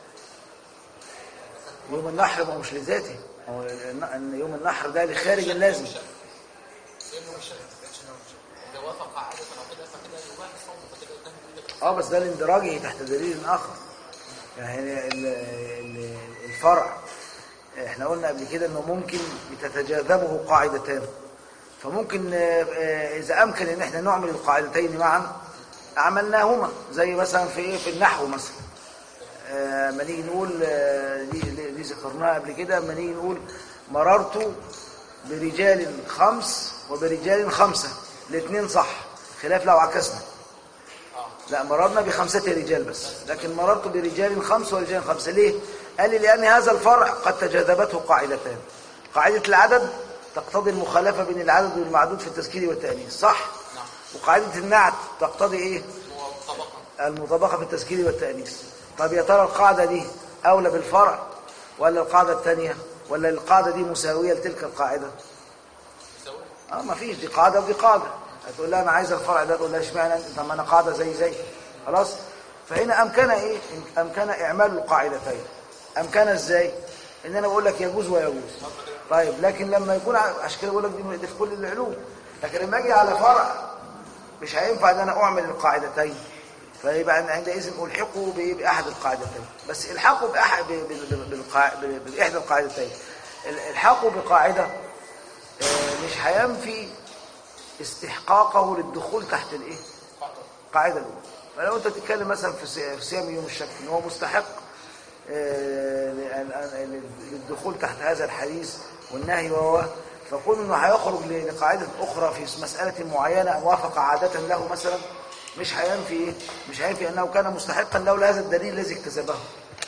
يوم النحر ما هو مش لذاته هو ان يوم النحر ده لخارج اللازم لانه مش اذا وافق عاده او كده فكده يباح الصوم فكده قدام كده اه بس ده لاندراجه تحت دليل اخر يعني ال- ال- الفرع احنا قلنا قبل كده انه ممكن تتجاذبه قاعدتان فممكن آه، آه، اذا امكن ان احنا نعمل القاعدتين معا عملناهما زي مثلا في ايه في النحو مثلا آه، ما نيجي نقول آه، دي, دي دي ذكرناها قبل كده ما نيجي نقول مررت برجال خمس وبرجال خمسة الاثنين صح خلاف لو عكسنا لا مررنا بخمسة رجال بس لكن مررت برجال خمس ورجال خمسة ليه؟ قال لي لأن هذا الفرع قد تجاذبته قاعدتان قاعدة العدد تقتضي المخالفة بين العدد والمعدود في التذكير والتأنيث صح؟ نعم وقاعدة النعت تقتضي إيه؟ هو طبقا المطابقة في التذكير والتأنيث طب يا ترى القاعدة دي أولى بالفرع ولا القاعدة الثانية ولا القاعدة دي مساوية لتلك القاعدة يساوي اه ما فيش دي قاعده ودي قاعده هتقول لها انا عايز الفرع ده تقول لها اشمعنى انت طب ما انا قاعده زي زي خلاص فهنا امكن ايه امكن اعمال القاعدتين امكن ازاي ان انا بقول لك يجوز ويجوز طيب لكن لما يكون ع- عشان كده بقول لك دي دي في كل العلوم لكن لما اجي على فرع مش هينفع ان انا اعمل القاعدتين فيبقى أنا عندئذ الحقه ب- باحد القاعدتين بس الحقه باحد ب- ب- ب- بالقاع- ب- باحدى القاعدتين ال- الحقه بقاعده آه، مش هينفي استحقاقه للدخول تحت الايه القاعده الاولى فلو انت بتتكلم مثلا في صي- في صيام يوم الشك ان هو مستحق آه، لأن- لأن- للدخول تحت هذا الحديث والنهي وهو فكون انه هيخرج ل- لقاعده اخرى في مساله معينه ان وافق عاده له مثلا مش هينفي ايه مش هينفي انه كان مستحقا لولا هذا الدليل الذي اكتسبه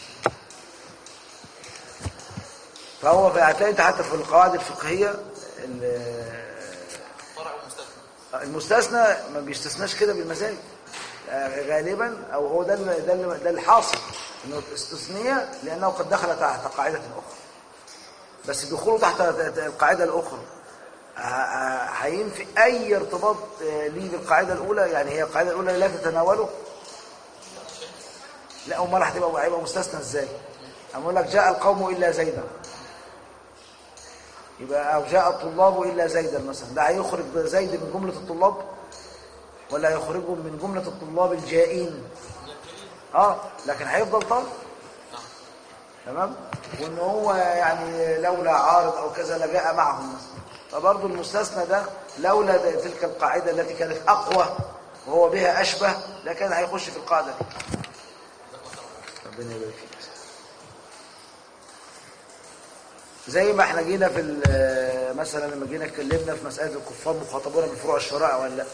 فهو في- هتلاقي انت حتى في القواعد الفقهيه ال- فرع ومستثنى المستثنى ما بيستثناش كده بالمزاج آه، غالبا او هو ده ال- ده ال- ده الحاصل انه استثنية لانه قد دخل تحت قاعده اخرى بس دخوله تحت القاعده الاخرى ه- ه- هينفي اي ارتباط آه، ليه بالقاعده الاولى يعني هي القاعده الاولى لا تتناوله لا امال هتبقى هيبقى مستثنى ازاي أما اقول لك جاء القوم الا زيدا يبقى او جاء الطلاب الا زيدا مثلا ده هيخرج زيد من جمله الطلاب ولا هيخرجهم من جمله الطلاب الجائين اه لكن هيفضل طالب تمام وان هو يعني لولا عارض او كذا لجاء معهم مثلا فبرضه المستثنى ده لولا ده- تلك القاعده التي كانت اقوى وهو بها اشبه لكان هيخش في القاعده دي ربنا يبارك فيك زي ما احنا جينا في ال- مثلا لما جينا اتكلمنا في مساله الكفار مخاطبون بفروع الشرائع ولا لا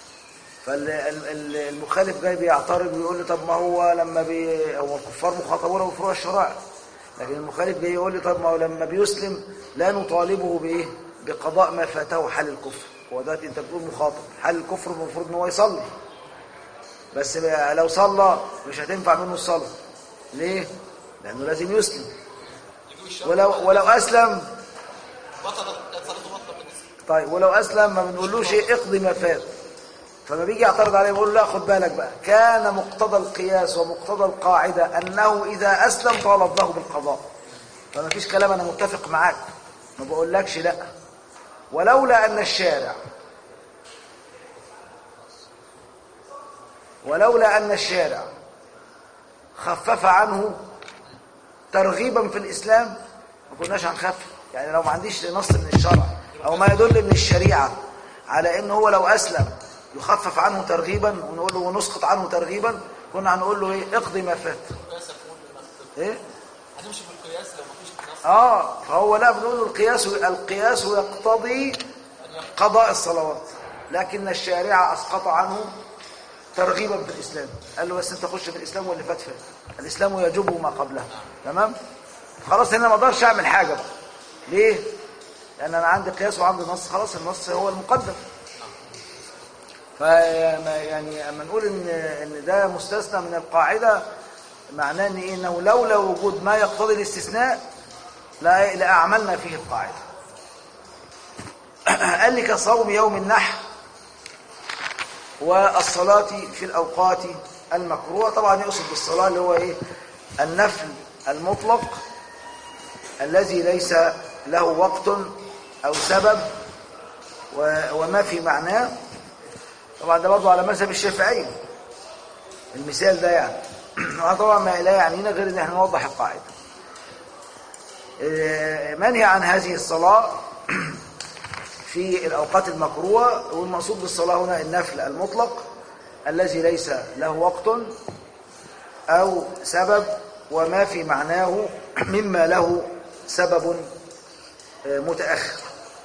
فالمخالف جاي بيعترض ويقول لي طب ما هو لما بي هو الكفار مخاطبون بفروع الشرائع لكن المخالف جاي يقول لي طب ما هو لما بيسلم لا نطالبه بايه بقضاء ما فاته حال الكفر هو دلوقتي انت بتقول مخاطب حال الكفر المفروض ان هو يصلي بس لو صلى مش هتنفع منه الصلاه ليه لانه لازم يسلم يجيب الشرط ولو ولو اسلم بطلت كانت صلاته بطلت بالنسبه طيب ولو اسلم ما بنقولوش ايه اقضي ما فات فما بيجي يعترض عليه بيقول له لا خد بالك بقى كان مقتضى القياس ومقتضى القاعدة أنه إذا أسلم طالب له بالقضاء فما فيش كلام أنا متفق معاك ما بقولكش لا ولولا أن الشارع ولولا أن الشارع خفف عنه ترغيبا في الإسلام ما كناش هنخفف يعني لو ما عنديش نص من الشرع أو ما يدل من الشريعة على إن هو لو أسلم يخفف عنه ترغيبا ونقول له ونسقط عنه ترغيبا كنا هنقول له إيه اقضي ما فات القياس يقول لما إيه هنمشي في القياس لو ما فيش نص آه فهو لا بنقول له القياس القياس يقتضي قضاء الصلوات لكن الشارع أسقط عنه ترغيبا في الإسلام قال له بس أنت خش في الإسلام واللي فات فات الإسلام يجب ما قبله تمام خلاص هنا ما اقدرش أعمل حاجة بقى ليه لأن أنا عندي قياس وعندي نص خلاص النص هو المقدم فما يعني اما نقول ان ان ده مستثنى من القاعده معناه ان إيه؟ انه لولا وجود ما يقتضي الاستثناء لا لاعملنا فيه القاعده قال لي كصوم يوم النحر والصلاه في الاوقات المكروهه طبعا يقصد بالصلاه اللي هو ايه النفل المطلق الذي ليس له وقت او سبب و- وما في معناه طبعا ده برضه على مذهب الشافعية المثال ده يعني طبعا ما لا يعنينا غير ان احنا نوضح القاعدة آه، منهي عن هذه الصلاة في الأوقات المكروهة والمقصود بالصلاة هنا النفل المطلق الذي ليس له وقت أو سبب وما في معناه مما له سبب آه، متأخر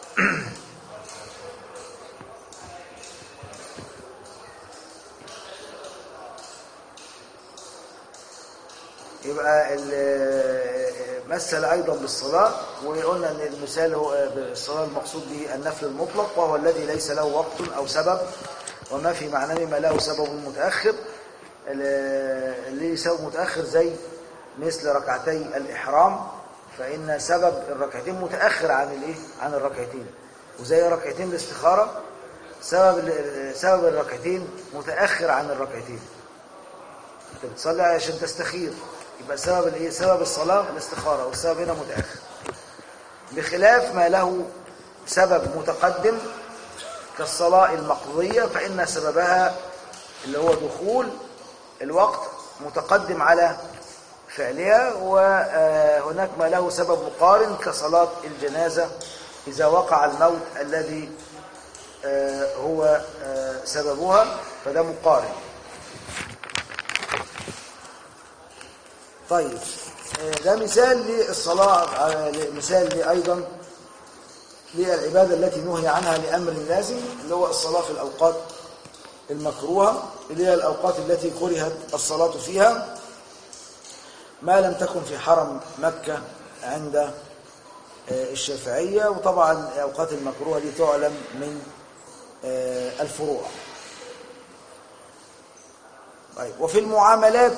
يبقى ال- مثل أيضا بالصلاة وقلنا أن المثال هو بالصلاة المقصود به النفل المطلق وهو الذي ليس له وقت أو سبب وما في معناه مما له سبب متأخر ال- اللي سبب متأخر زي مثل ركعتي الإحرام فإن سبب الركعتين متأخر عن الإيه؟ عن الركعتين وزي ركعتين الاستخارة سبب ال- سبب الركعتين متأخر عن الركعتين انت بتصلي عشان تستخير يبقى سبب الايه سبب الصلاه الاستخاره والسبب هنا متاخر بخلاف ما له سبب متقدم كالصلاه المقضيه فان سببها اللي هو دخول الوقت متقدم على فعلها وهناك ما له سبب مقارن كصلاه الجنازه اذا وقع الموت الذي آه، هو آه، سببها فده مقارن طيب آه، ده مثال للصلاة آه، مثال لي أيضا للعبادة التي نهي عنها لأمر لازم اللي هو الصلاة في الأوقات المكروهة اللي هي الأوقات التي كرهت الصلاة فيها ما لم تكن في حرم مكة عند آه، الشافعية وطبعا الأوقات المكروهة دي تعلم من آه، الفروع طيب وفي المعاملات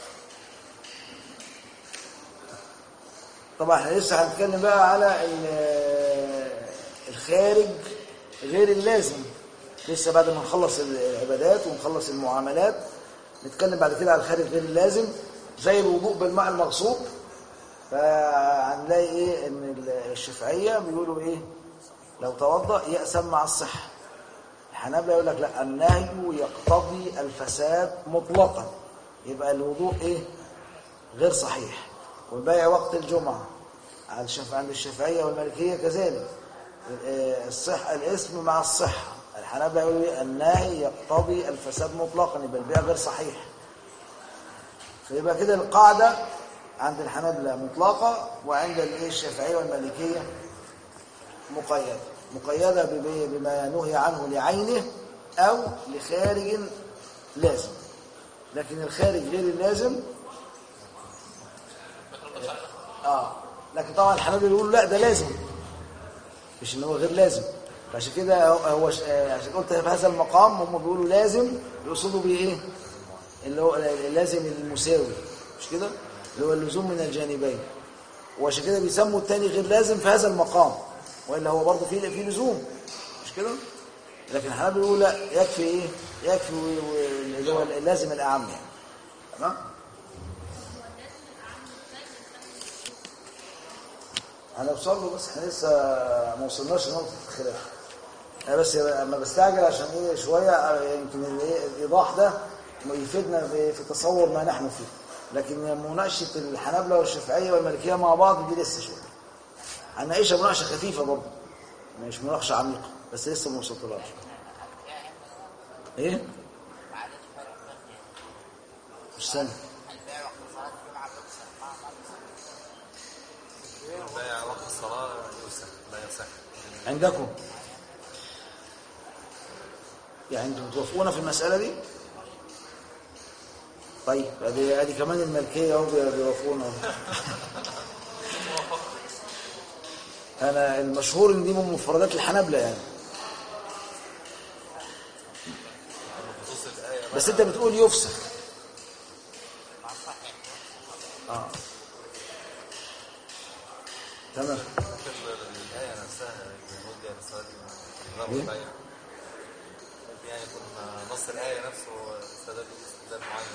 طبعا احنا لسه هنتكلم بقى على ال- الخارج غير اللازم لسه بعد ما نخلص العبادات ونخلص المعاملات نتكلم بعد كده على الخارج غير اللازم زي الوضوء بالماء المغصوب فهنلاقي ايه ان الشافعيه بيقولوا ايه لو توضأ يأسم مع الصحه الحنابلة يقول لك لا النهي يقتضي الفساد مطلقا يبقى الوضوء ايه غير صحيح والبيع وقت الجمعة على الشف... عند الشافعية والمالكية كذلك آه، الصحة الاسم مع الصحة الحنابلة يقولوا إيه؟ النهي يقتضي الفساد مطلقا يبقى البيع غير صحيح فيبقى كده القاعدة عند الحنابلة مطلقة وعند الإيه؟ الشافعية والمالكية مقيدة مقيدة بم- بما نهي عنه لعينه أو لخارج لازم لكن الخارج غير اللازم اه لكن طبعا الحنابلة بيقولوا لا ده لازم مش ان هو غير لازم فعشان كده هو- هو ش- آه، عشان قلت في هذا المقام هم بيقولوا لازم يقصدوا بيه ايه اللي هو اللازم المساوي مش كده اللي هو اللزوم من الجانبين وعشان كده بيسموا التاني غير لازم في هذا المقام والا هو برضه في في لزوم مش كده لكن الحنابلة بيقولوا لا يكفي ايه يكفي و- و- اللي هو اللازم الاعم يعني تمام هنوصل له بس احنا لسه ما وصلناش لنقطه الخلاف انا بس اما بستعجل عشان ايه شويه يمكن الايه الايضاح ده يفيدنا في في تصور ما نحن فيه لكن مناقشه الحنابلة والشافعيه والمالكيه مع بعض دي لسه شويه هنناقشها مناقشه خفيفه برضه مش مناقشه عميقه بس لسه ما وصلتلهاش ايه مش سنه البيع وقت الصلاة يوسف لا يصح عندكم يعني انتم بتوافقونا في المسألة دي طيب ادي ادي كمان الملكية اهو بي- بيوافقونا اهو. انا المشهور ان دي من مفردات الحنابلة يعني نصوص الآية بس انت بتقول يفسخ اه تمام ممكن الآية نفسها نودي لصلاة غير إيه؟ البيع ممكن يعني يكون نص الآية نفسه استدل استدلال معين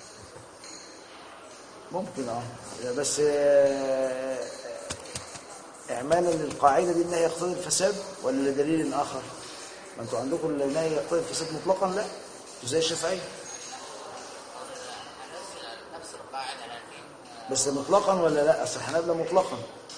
ممكن اه بس آه، اعمالا للقاعده دي انها يقتضي الفساد ولا لدليل اخر ما انتوا عندكم انها يقتضي الفساد مطلقا لا انتوا زي الشافعيه نفس القاعدة لكن بس مطلقا ولا لا اصل الحنابلة مطلقا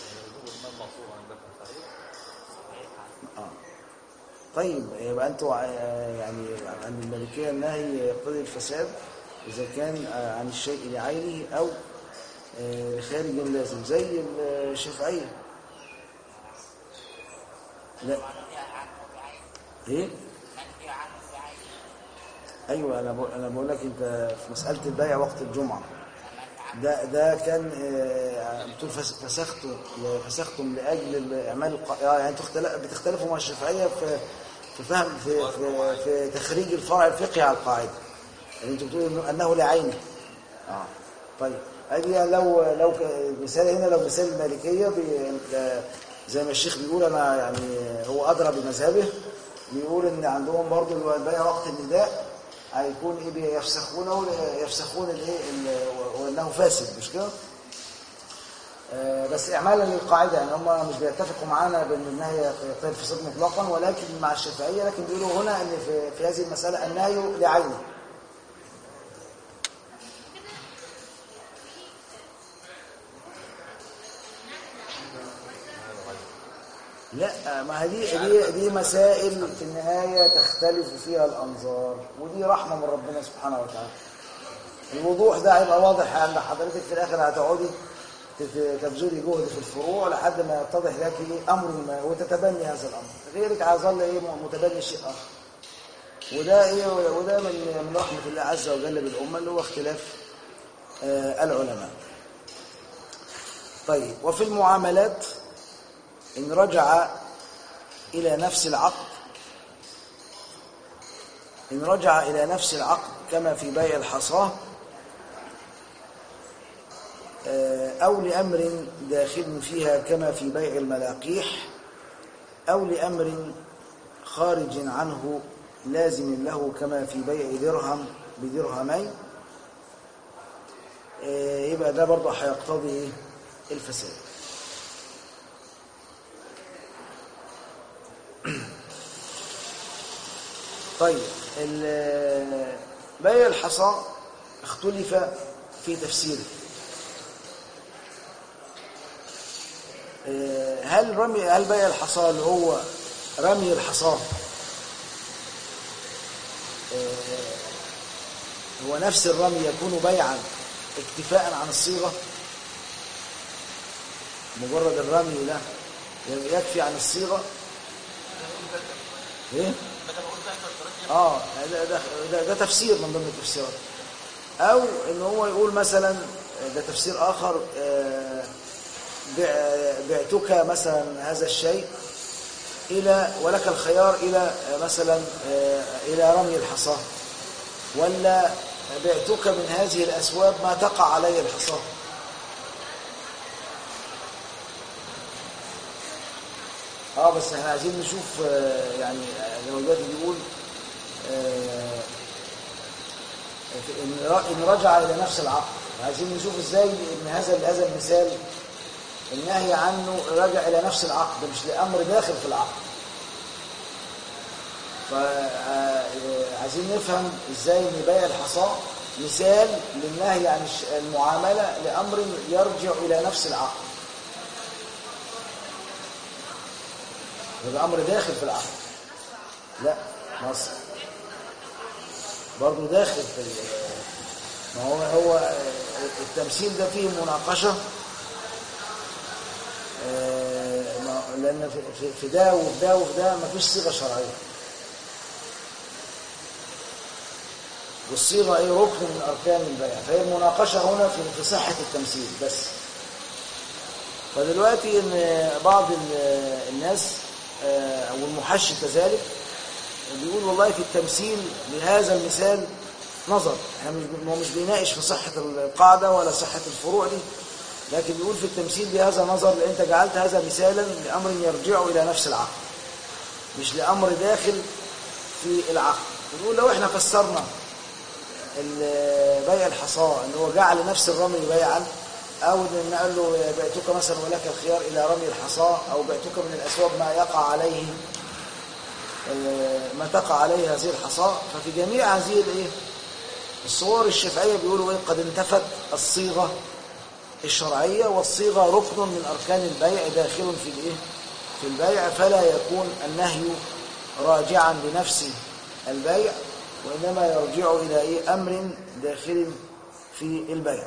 اه طيب يبقى انتوا ع- يعني عن الملكيه النهي يقتضي الفساد اذا كان آه، عن الشيء لعينه او آه، لخارج لازم زي الشافعيه لا ايه منهي عنه بعين ايوه انا بقول انا بقول لك انت في مساله البيع وقت الجمعه ده ده كان آه، بتقول فس- فسختوا فسختم لاجل اعمال الق... آه، يعني انتوا اختلا- بتختلفوا مع الشافعيه في في فهم في في, في تخريج الفرع الفقهي على القاعده يعني انتوا بتقولوا إنه- انه لعينه اه طيب ادي لو لو ك- مثال هنا لو مثال المالكيه بي- آه، زي ما الشيخ بيقول انا يعني هو ادرى بمذهبه بيقول ان عندهم برضو اللي هو البيع وقت النداء هيكون ايه بيفسخونه يفسخون الايه ال- وانه فاسد مش كده؟ آه، بس اعمالا للقاعده يعني هم مش بيتفقوا معانا بان النهي يقتضي الفساد مطلقا ولكن مع الشافعيه لكن بيقولوا هنا ان في, في هذه المساله النهي لعينه لا ما هذه دي دي مسائل في النهايه تختلف فيها الانظار ودي رحمه من ربنا سبحانه وتعالى الوضوح ده هيبقى واضح عند حضرتك في الاخر هتقعدي تت- تبذلي جهد في الفروع لحد ما يتضح لك ايه امر ما وتتبني هذا الامر غيرك هيظل ايه متبني شيء اخر وده ايه وده من من رحمه الله عز وجل بالامه اللي هو اختلاف آه العلماء طيب وفي المعاملات إن رجع إلى نفس العقد إن رجع إلى نفس العقد كما في بيع الحصاة آه، أو لأمر داخل فيها كما في بيع الملاقيح أو لأمر خارج عنه لازم له كما في بيع درهم بدرهمين آه، يبقى ده برضه هيقتضي إيه؟ الفساد طيب ال- بيع الحصى اختلف في تفسيره آه، هل رمي هل بيع الحصى اللي هو رمي الحصى آه، هو نفس الرمي يكون بيعا اكتفاء عن الصيغه مجرد الرمي ده يكفي عن الصيغه ايه اه ده, ده, ده, ده تفسير من ضمن التفسيرات او ان هو يقول مثلا ده تفسير اخر آه، بع- بعتك مثلا هذا الشيء الى ولك الخيار الى آه، مثلا آه، الى رمي الحصاه ولا بعتك من هذه الاسواب ما تقع عليه الحصاه اه بس احنا عايزين نشوف آه، يعني آه، لو دلوقتي بيقول آه، في- ان ر- ان رجع الى نفس العقد عايزين نشوف ازاي ان هذا هذا المثال النهي عنه رجع الى نفس العقد مش لامر داخل في العقد فعايزين نفهم ازاي ان بيع الحصى مثال للنهي عن الش- المعامله لامر يرجع الى نفس العقد يبقى امر داخل في العقد لا مصر برضه داخل في ال- ما هو هو التمثيل ده فيه مناقشه آه، ما- لان في- في- في ده وفي ده وفي ده مفيش صيغه شرعيه والصيغه ايه ركن من اركان البيع فهي المناقشه هنا في في صحه التمثيل بس فدلوقتي ان بعض ال- الناس آه، او المحشي كذلك بيقول والله في التمثيل لهذا المثال نظر احنا مش هو مش بيناقش في صحه القاعده ولا صحه الفروع دي لكن بيقول في التمثيل بهذا نظر لان انت جعلت هذا مثالا لامر يرجع الى نفس العقد مش لامر داخل في العقد بنقول لو احنا فسرنا ال- بيع الحصاة ان هو جعل نفس الرمي بيعا او ان قال له بعتك مثلا ولك الخيار الى رمي الحصاة او بعتك من الاسباب ما يقع عليه آه، ما تقع عليه هذه الحصاة ففي جميع هذه الايه الصور الشافعية بيقولوا ايه قد انتفت الصيغة الشرعية والصيغة ركن من أركان البيع داخل في الايه في البيع فلا يكون النهي راجعا لنفس البيع وإنما يرجع إلى إيه أمر داخل في البيع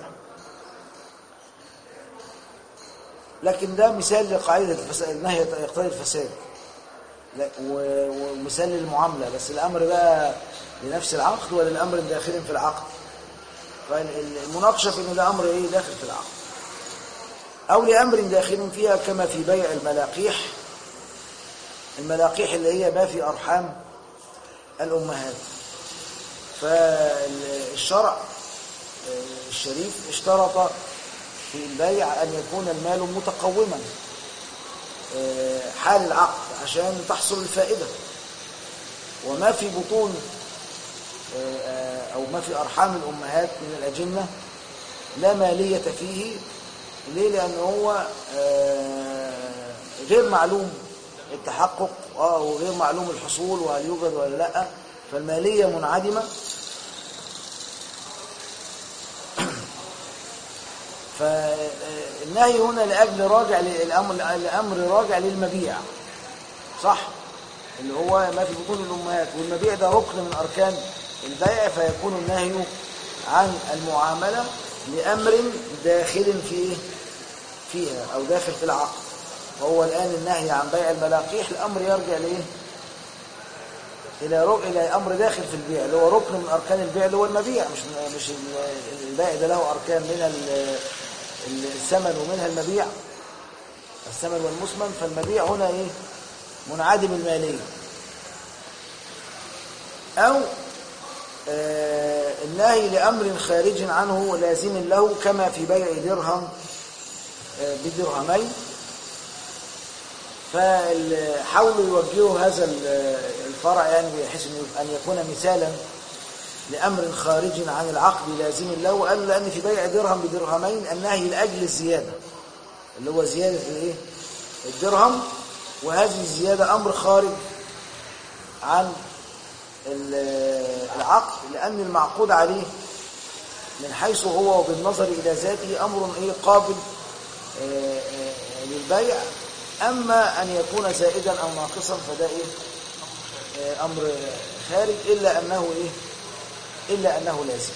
لكن ده مثال لقاعدة الفساد النهي يقتضي الفساد لا- و- ومثال للمعاملة بس الأمر بقى لنفس العقد ولا الأمر داخل في العقد فالمناقشة في إنه ده أمر إيه داخل في العقد أو لأمر داخل فيها كما في بيع الملاقيح الملاقيح اللي هي ما في أرحام الأمهات فالشرع آه، الشريف اشترط في البيع أن يكون المال متقوما آه، حال العقد عشان تحصل الفائدة وما في بطون آه، آه، أو ما في أرحام الأمهات من الأجنة لا مالية فيه ليه؟ لأن هو آه، غير معلوم التحقق اه وغير معلوم الحصول وهل يوجد ولا لا فالمالية منعدمة فالنهي هنا لأجل راجع للأمر الأمر راجع للمبيع صح اللي هو ما في بطون الأمهات والمبيع ده ركن من أركان البيع فيكون النهي عن المعاملة لأمر داخل في فيها أو داخل في العقد وهو الآن النهي عن بيع الملاقيح الأمر يرجع لإيه؟ إلى رك... إلى أمر داخل في البيع اللي هو ركن من أركان البيع اللي هو المبيع مش مش ال- البيع ده له أركان منها ال- ال- الثمن ومنها المبيع الثمن والمثمن فالمبيع هنا إيه؟ منعدم المالية أو آه، النهي لأمر خارج عنه لازم له كما في بيع درهم آه، بدرهمين فحاولوا يوجهوا هذا ال- الفرع يعني بحيث إنه- أن يكون مثالا لأمر خارج عن العقد لازم له قالوا لأن في بيع درهم بدرهمين النهي لأجل الزيادة اللي هو زيادة الايه الدرهم وهذه الزيادة أمر خارج عن ال- العقد لأن المعقود عليه من حيث هو وبالنظر إلى ذاته أمر إيه قابل آه، آه، للبيع أما أن يكون زائدا أو ناقصا فده إيه آه، أمر خارج إلا أنه إيه إلا أنه لازم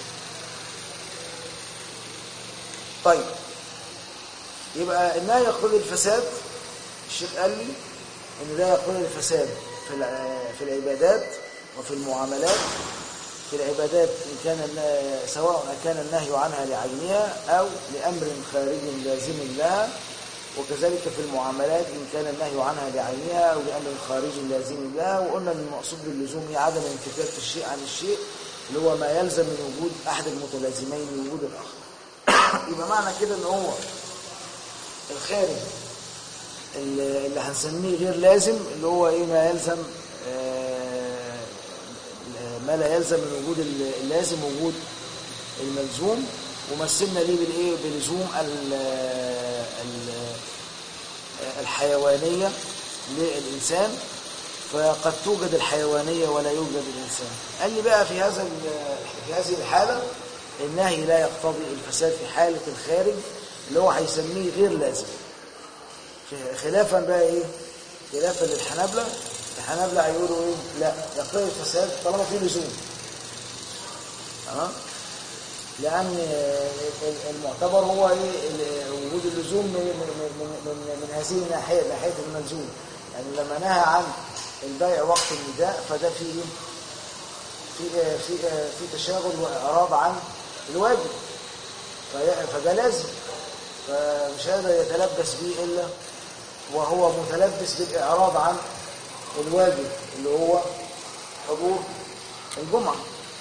طيب يبقى النهي يقتضي الفساد الشيخ قال لي ان ده يقتضي الفساد في الع- في العبادات وفي المعاملات في العبادات إن كان الن- سواء كان النهي عنها لعينها أو لأمر خارج لازم لها وكذلك في المعاملات إن كان النهي عنها لعينها أو لأمر خارج لازم لها وقلنا أن المقصود باللزوم هي عدم انفكاك الشيء عن الشيء اللي هو ما يلزم من وجود أحد المتلازمين من وجود الآخر يبقى معنى كده أن هو الخارج اللي اللي هنسميه غير لازم اللي هو ايه ما يلزم آه، ما لا يلزم من وجود اللازم وجود الملزوم ومثلنا ليه بالايه بلزوم ال- ال- الحيوانيه للانسان فقد توجد الحيوانيه ولا يوجد الانسان قال لي بقى في هذا ال- في هذه الحاله النهي لا يقتضي الفساد في حاله الخارج اللي هو هيسميه غير لازم خلافا بقى ايه خلافا للحنابلة الحنابلة هيقولوا ايه لا يقتضي الفساد طالما في لزوم تمام لان ال- المعتبر هو ايه ال- وجود اللزوم من من من, من, من هذه الناحيه ناحيه الملزوم يعني لما نهى عن البيع وقت النداء فده فيه ايه في في في تشاغل واعراض عن الواجب في- فده لازم فمش هذا يتلبس به الا وهو متلبس بالاعراض عن الواجب اللي هو حضور الجمعه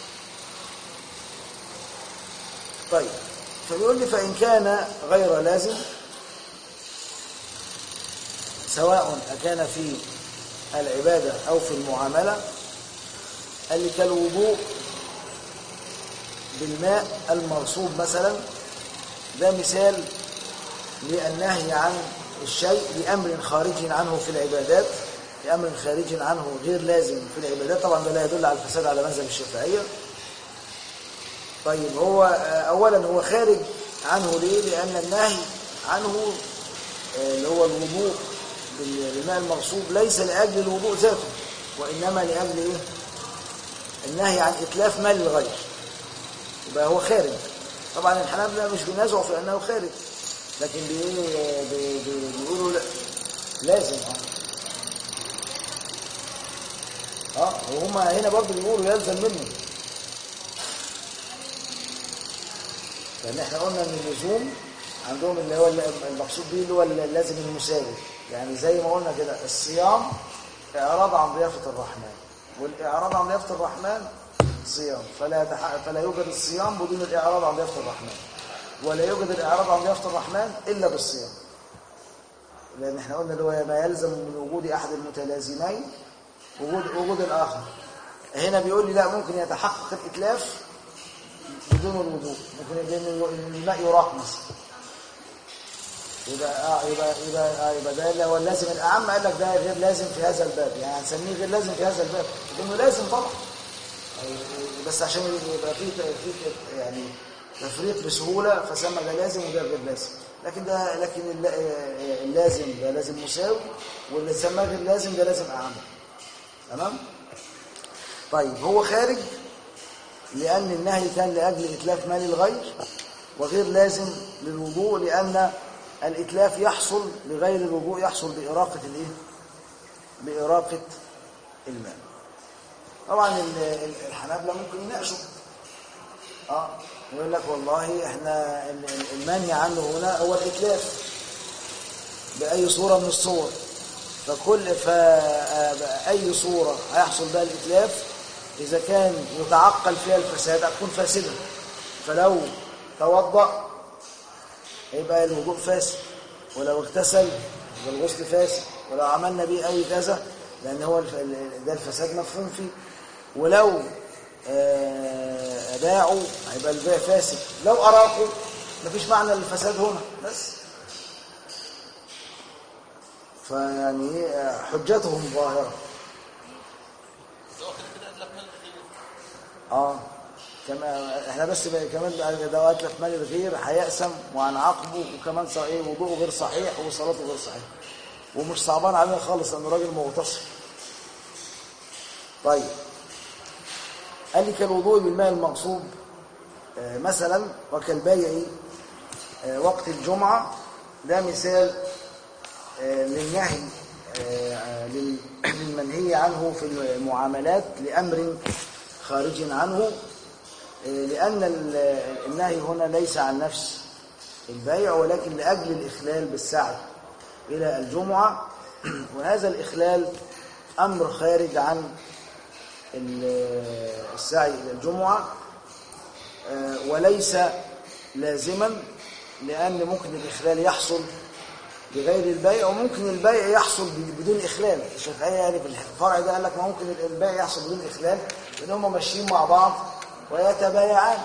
طيب فبيقول لي فإن كان غير لازم سواء أكان في العبادة أو في المعاملة قال لي كالوضوء بالماء المرصوب مثلا ده مثال للنهي عن الشيء لأمر خارج عنه في العبادات لأمر خارج عنه غير لازم في العبادات طبعا ده لا يدل على الفساد على مذهب الشافعية طيب هو آه، اولا هو خارج عنه ليه لان النهي عنه آه، اللي هو الوضوء بال- بالماء المغصوب ليس لاجل الوضوء ذاته وانما لاجل ايه النهي عن اتلاف مال الغير يبقى هو خارج طبعا الحنابلة مش بينازعوا في انه خارج لكن بي- بي- بي- بيقولوا لا لازم اه اه وهم هنا برضه بيقولوا يلزم منه لان احنا قلنا ان اللزوم عندهم اللي هو المقصود به اللي هو اللازم المساوي يعني زي ما قلنا كده الصيام اعراض عن ضيافه الرحمن والاعراض عن ضيافه الرحمن صيام فلا يتح... فلا يوجد الصيام بدون الاعراض عن ضيافه الرحمن ولا يوجد الاعراض عن ضيافه الرحمن الا بالصيام لان احنا قلنا اللي هو ما يلزم من وجود احد المتلازمين وجود وجود الاخر هنا بيقول لي لا ممكن يتحقق الاتلاف بدون الوضوء ممكن لان الماء يراق مثلا يبقى اه يبقى يبقى آه يبقى ده اللي هو اللازم الاعم قال لك ده غير لازم في هذا الباب يعني هنسميه غير لازم في هذا الباب لانه لازم طبعا يعني بس عشان يبقى في في يعني تفريق بسهوله فسمى ده لازم وده غير لازم لكن ده لكن الل- آه، اللازم ده لازم مساوي واللي سماه غير لازم ده لازم اعم تمام طيب هو خارج لأن النهي كان لأجل إتلاف مال الغير وغير لازم للوضوء لأن الإتلاف يحصل لغير الوضوء يحصل بإراقة الإيه؟ بإراقة الماء طبعا ال- ال- الحنابلة ممكن يناقشوا اه يقول لك والله احنا ال- ال- المنهي عنه هنا هو الإتلاف بأي صورة من الصور فكل فأي صورة هيحصل بها الإتلاف إذا كان يتعقل فيها الفساد هتكون فاسدة فلو توضأ يبقى الوضوء فاسد ولو اغتسل يبقى الغسل فاسد ولو عملنا به أي كذا لأن هو الف- ال- ده الفساد مفهوم فيه ولو آه، باعوا هيبقى البيع فاسد لو أراقوا مفيش معنى للفساد هنا بس فيعني إيه، حجتهم ظاهره ده واخد كده قال لك مال الخير اه كما احنا بس بقى كمان بقى ده اتلف مال الغير هيقسم وعن عقبه وكمان ص- ايه وضوءه غير صحيح وصلاته غير صحيح ومش صعبان علينا خالص انه راجل مغتصب طيب قال لي كالوضوء بالماء المغصوب آه، مثلا وكالبيع آه، وقت الجمعة ده مثال آه، للنهي آه، آه، لل- للمنهي عنه في المعاملات لأمر خارج عنه آه، لأن ال- النهي هنا ليس عن نفس البيع ولكن لأجل الإخلال بالسعي إلى الجمعة وهذا الإخلال أمر خارج عن ال- السعي إلى الجمعة آه، وليس لازما لأن ممكن الإخلال يحصل بغير البيع وممكن البيع يحصل ب- بدون إخلال الشافعية يعني في الفرع ده قال لك ما ممكن البيع يحصل بدون إخلال لأن هم ماشيين مع بعض ويتبايعان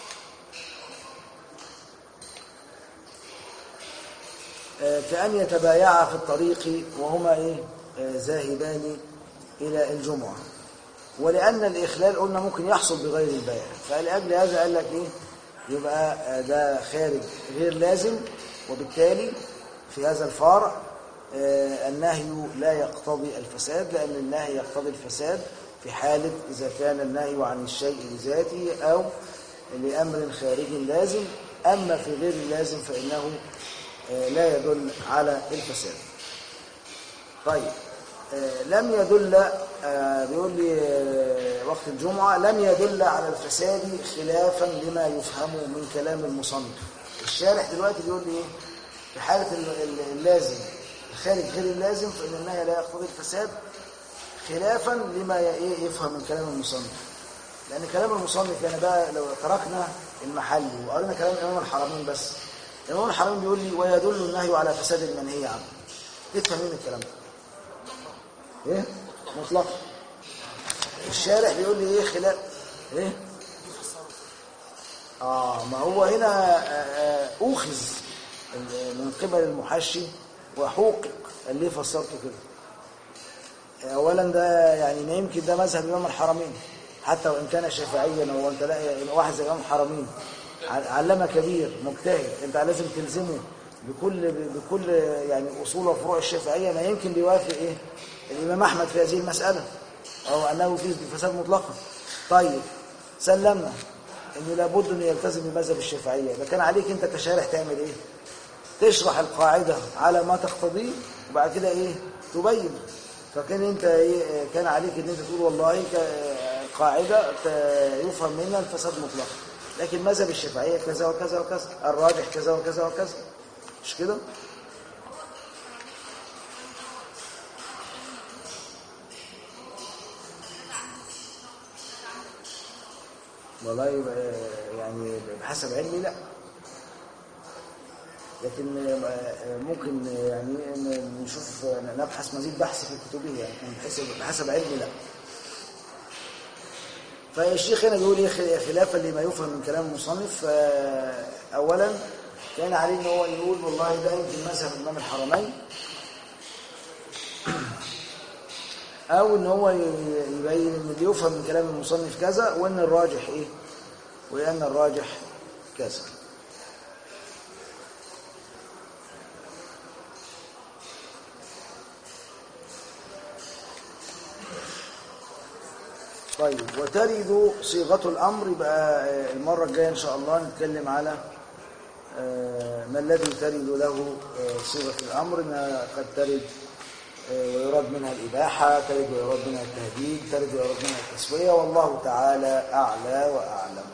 آه، كأن يتبايعا في الطريق وهما إيه آه، ذاهبان إلى الجمعة ولأن الإخلال قلنا ممكن يحصل بغير البيع فلأجل هذا قال لك إيه يبقى آه، ده خارج غير لازم وبالتالي في هذا الفرع آه، النهي لا يقتضي الفساد لأن النهي يقتضي الفساد في حالة إذا كان النهي عن الشيء لذاته أو لأمر خارجي لازم أما في غير اللازم فإنه آه، لا يدل على الفساد طيب آه، لم يدل آه، بيقول لي آه، وقت الجمعة لم يدل على الفساد خلافا لما يفهم من كلام المصنف الشارح دلوقتي بيقول لي ايه في حالة ال- ال- اللازم الخارج غير اللازم فإن النهي لا يقتضي الفساد خلافا لما ي- إيه يفهم من كلام المصنف لأن كلام المصنف يعني بقى لو تركنا المحل وقرينا كلام الإمام الحرمين بس الإمام الحرمين بيقول لي ويدل النهي على فساد المنهي عنه ايه تفهمين الكلام ده ايه مطلقا الشارح بيقول لي ايه خلاف ايه اه ما هو هنا آه، آه، اوخذ ال- من قبل المحشي وحوقق قال ليه فسرته كده اولا ده يعني ما يمكن ده مذهب امام الحرمين حتى وان كان شافعيا هو انت لا واحد زي امام الحرمين ع- علامه كبير مجتهد انت لازم تلزمه بكل بكل يعني اصول وفروع الشافعيه ما يمكن بيوافق ايه الامام احمد في هذه المساله او انه في فساد مطلقا طيب سلمنا انه لابد ان يلتزم بمذهب الشافعيه اذا كان عليك انت كشارح تعمل ايه تشرح القاعدة على ما تقتضيه وبعد كده ايه تبين فكان انت ايه كان عليك ان انت تقول والله ك- قاعدة ت- يفهم منها الفساد مطلقا لكن مذهب الشافعية كذا وكذا وكذا الراجح كذا وكذا وكذا مش كده والله يبقى يعني بحسب علمي لا لكن ممكن يعني نشوف نبحث مزيد بحث في كتبه يعني بحسب بحسب علمي لا فالشيخ هنا بيقول ايه خلافا لما يفهم من كلام المصنف آه، اولا كان عليه ان هو يقول والله ده يمكن مذهب الامام الحرمين او ان هو ي- يبين ان اللي يفهم من كلام المصنف كذا وان الراجح ايه وان الراجح كذا طيب وترد صيغة الأمر يبقى آه، المرة الجاية إن شاء الله نتكلم على آه، ما الذي ترد له آه، صيغة الأمر إنها قد ترد آه، ويراد منها الإباحة ترد ويراد منها التهديد ترد ويراد منها التسوية والله تعالى أعلى وأعلم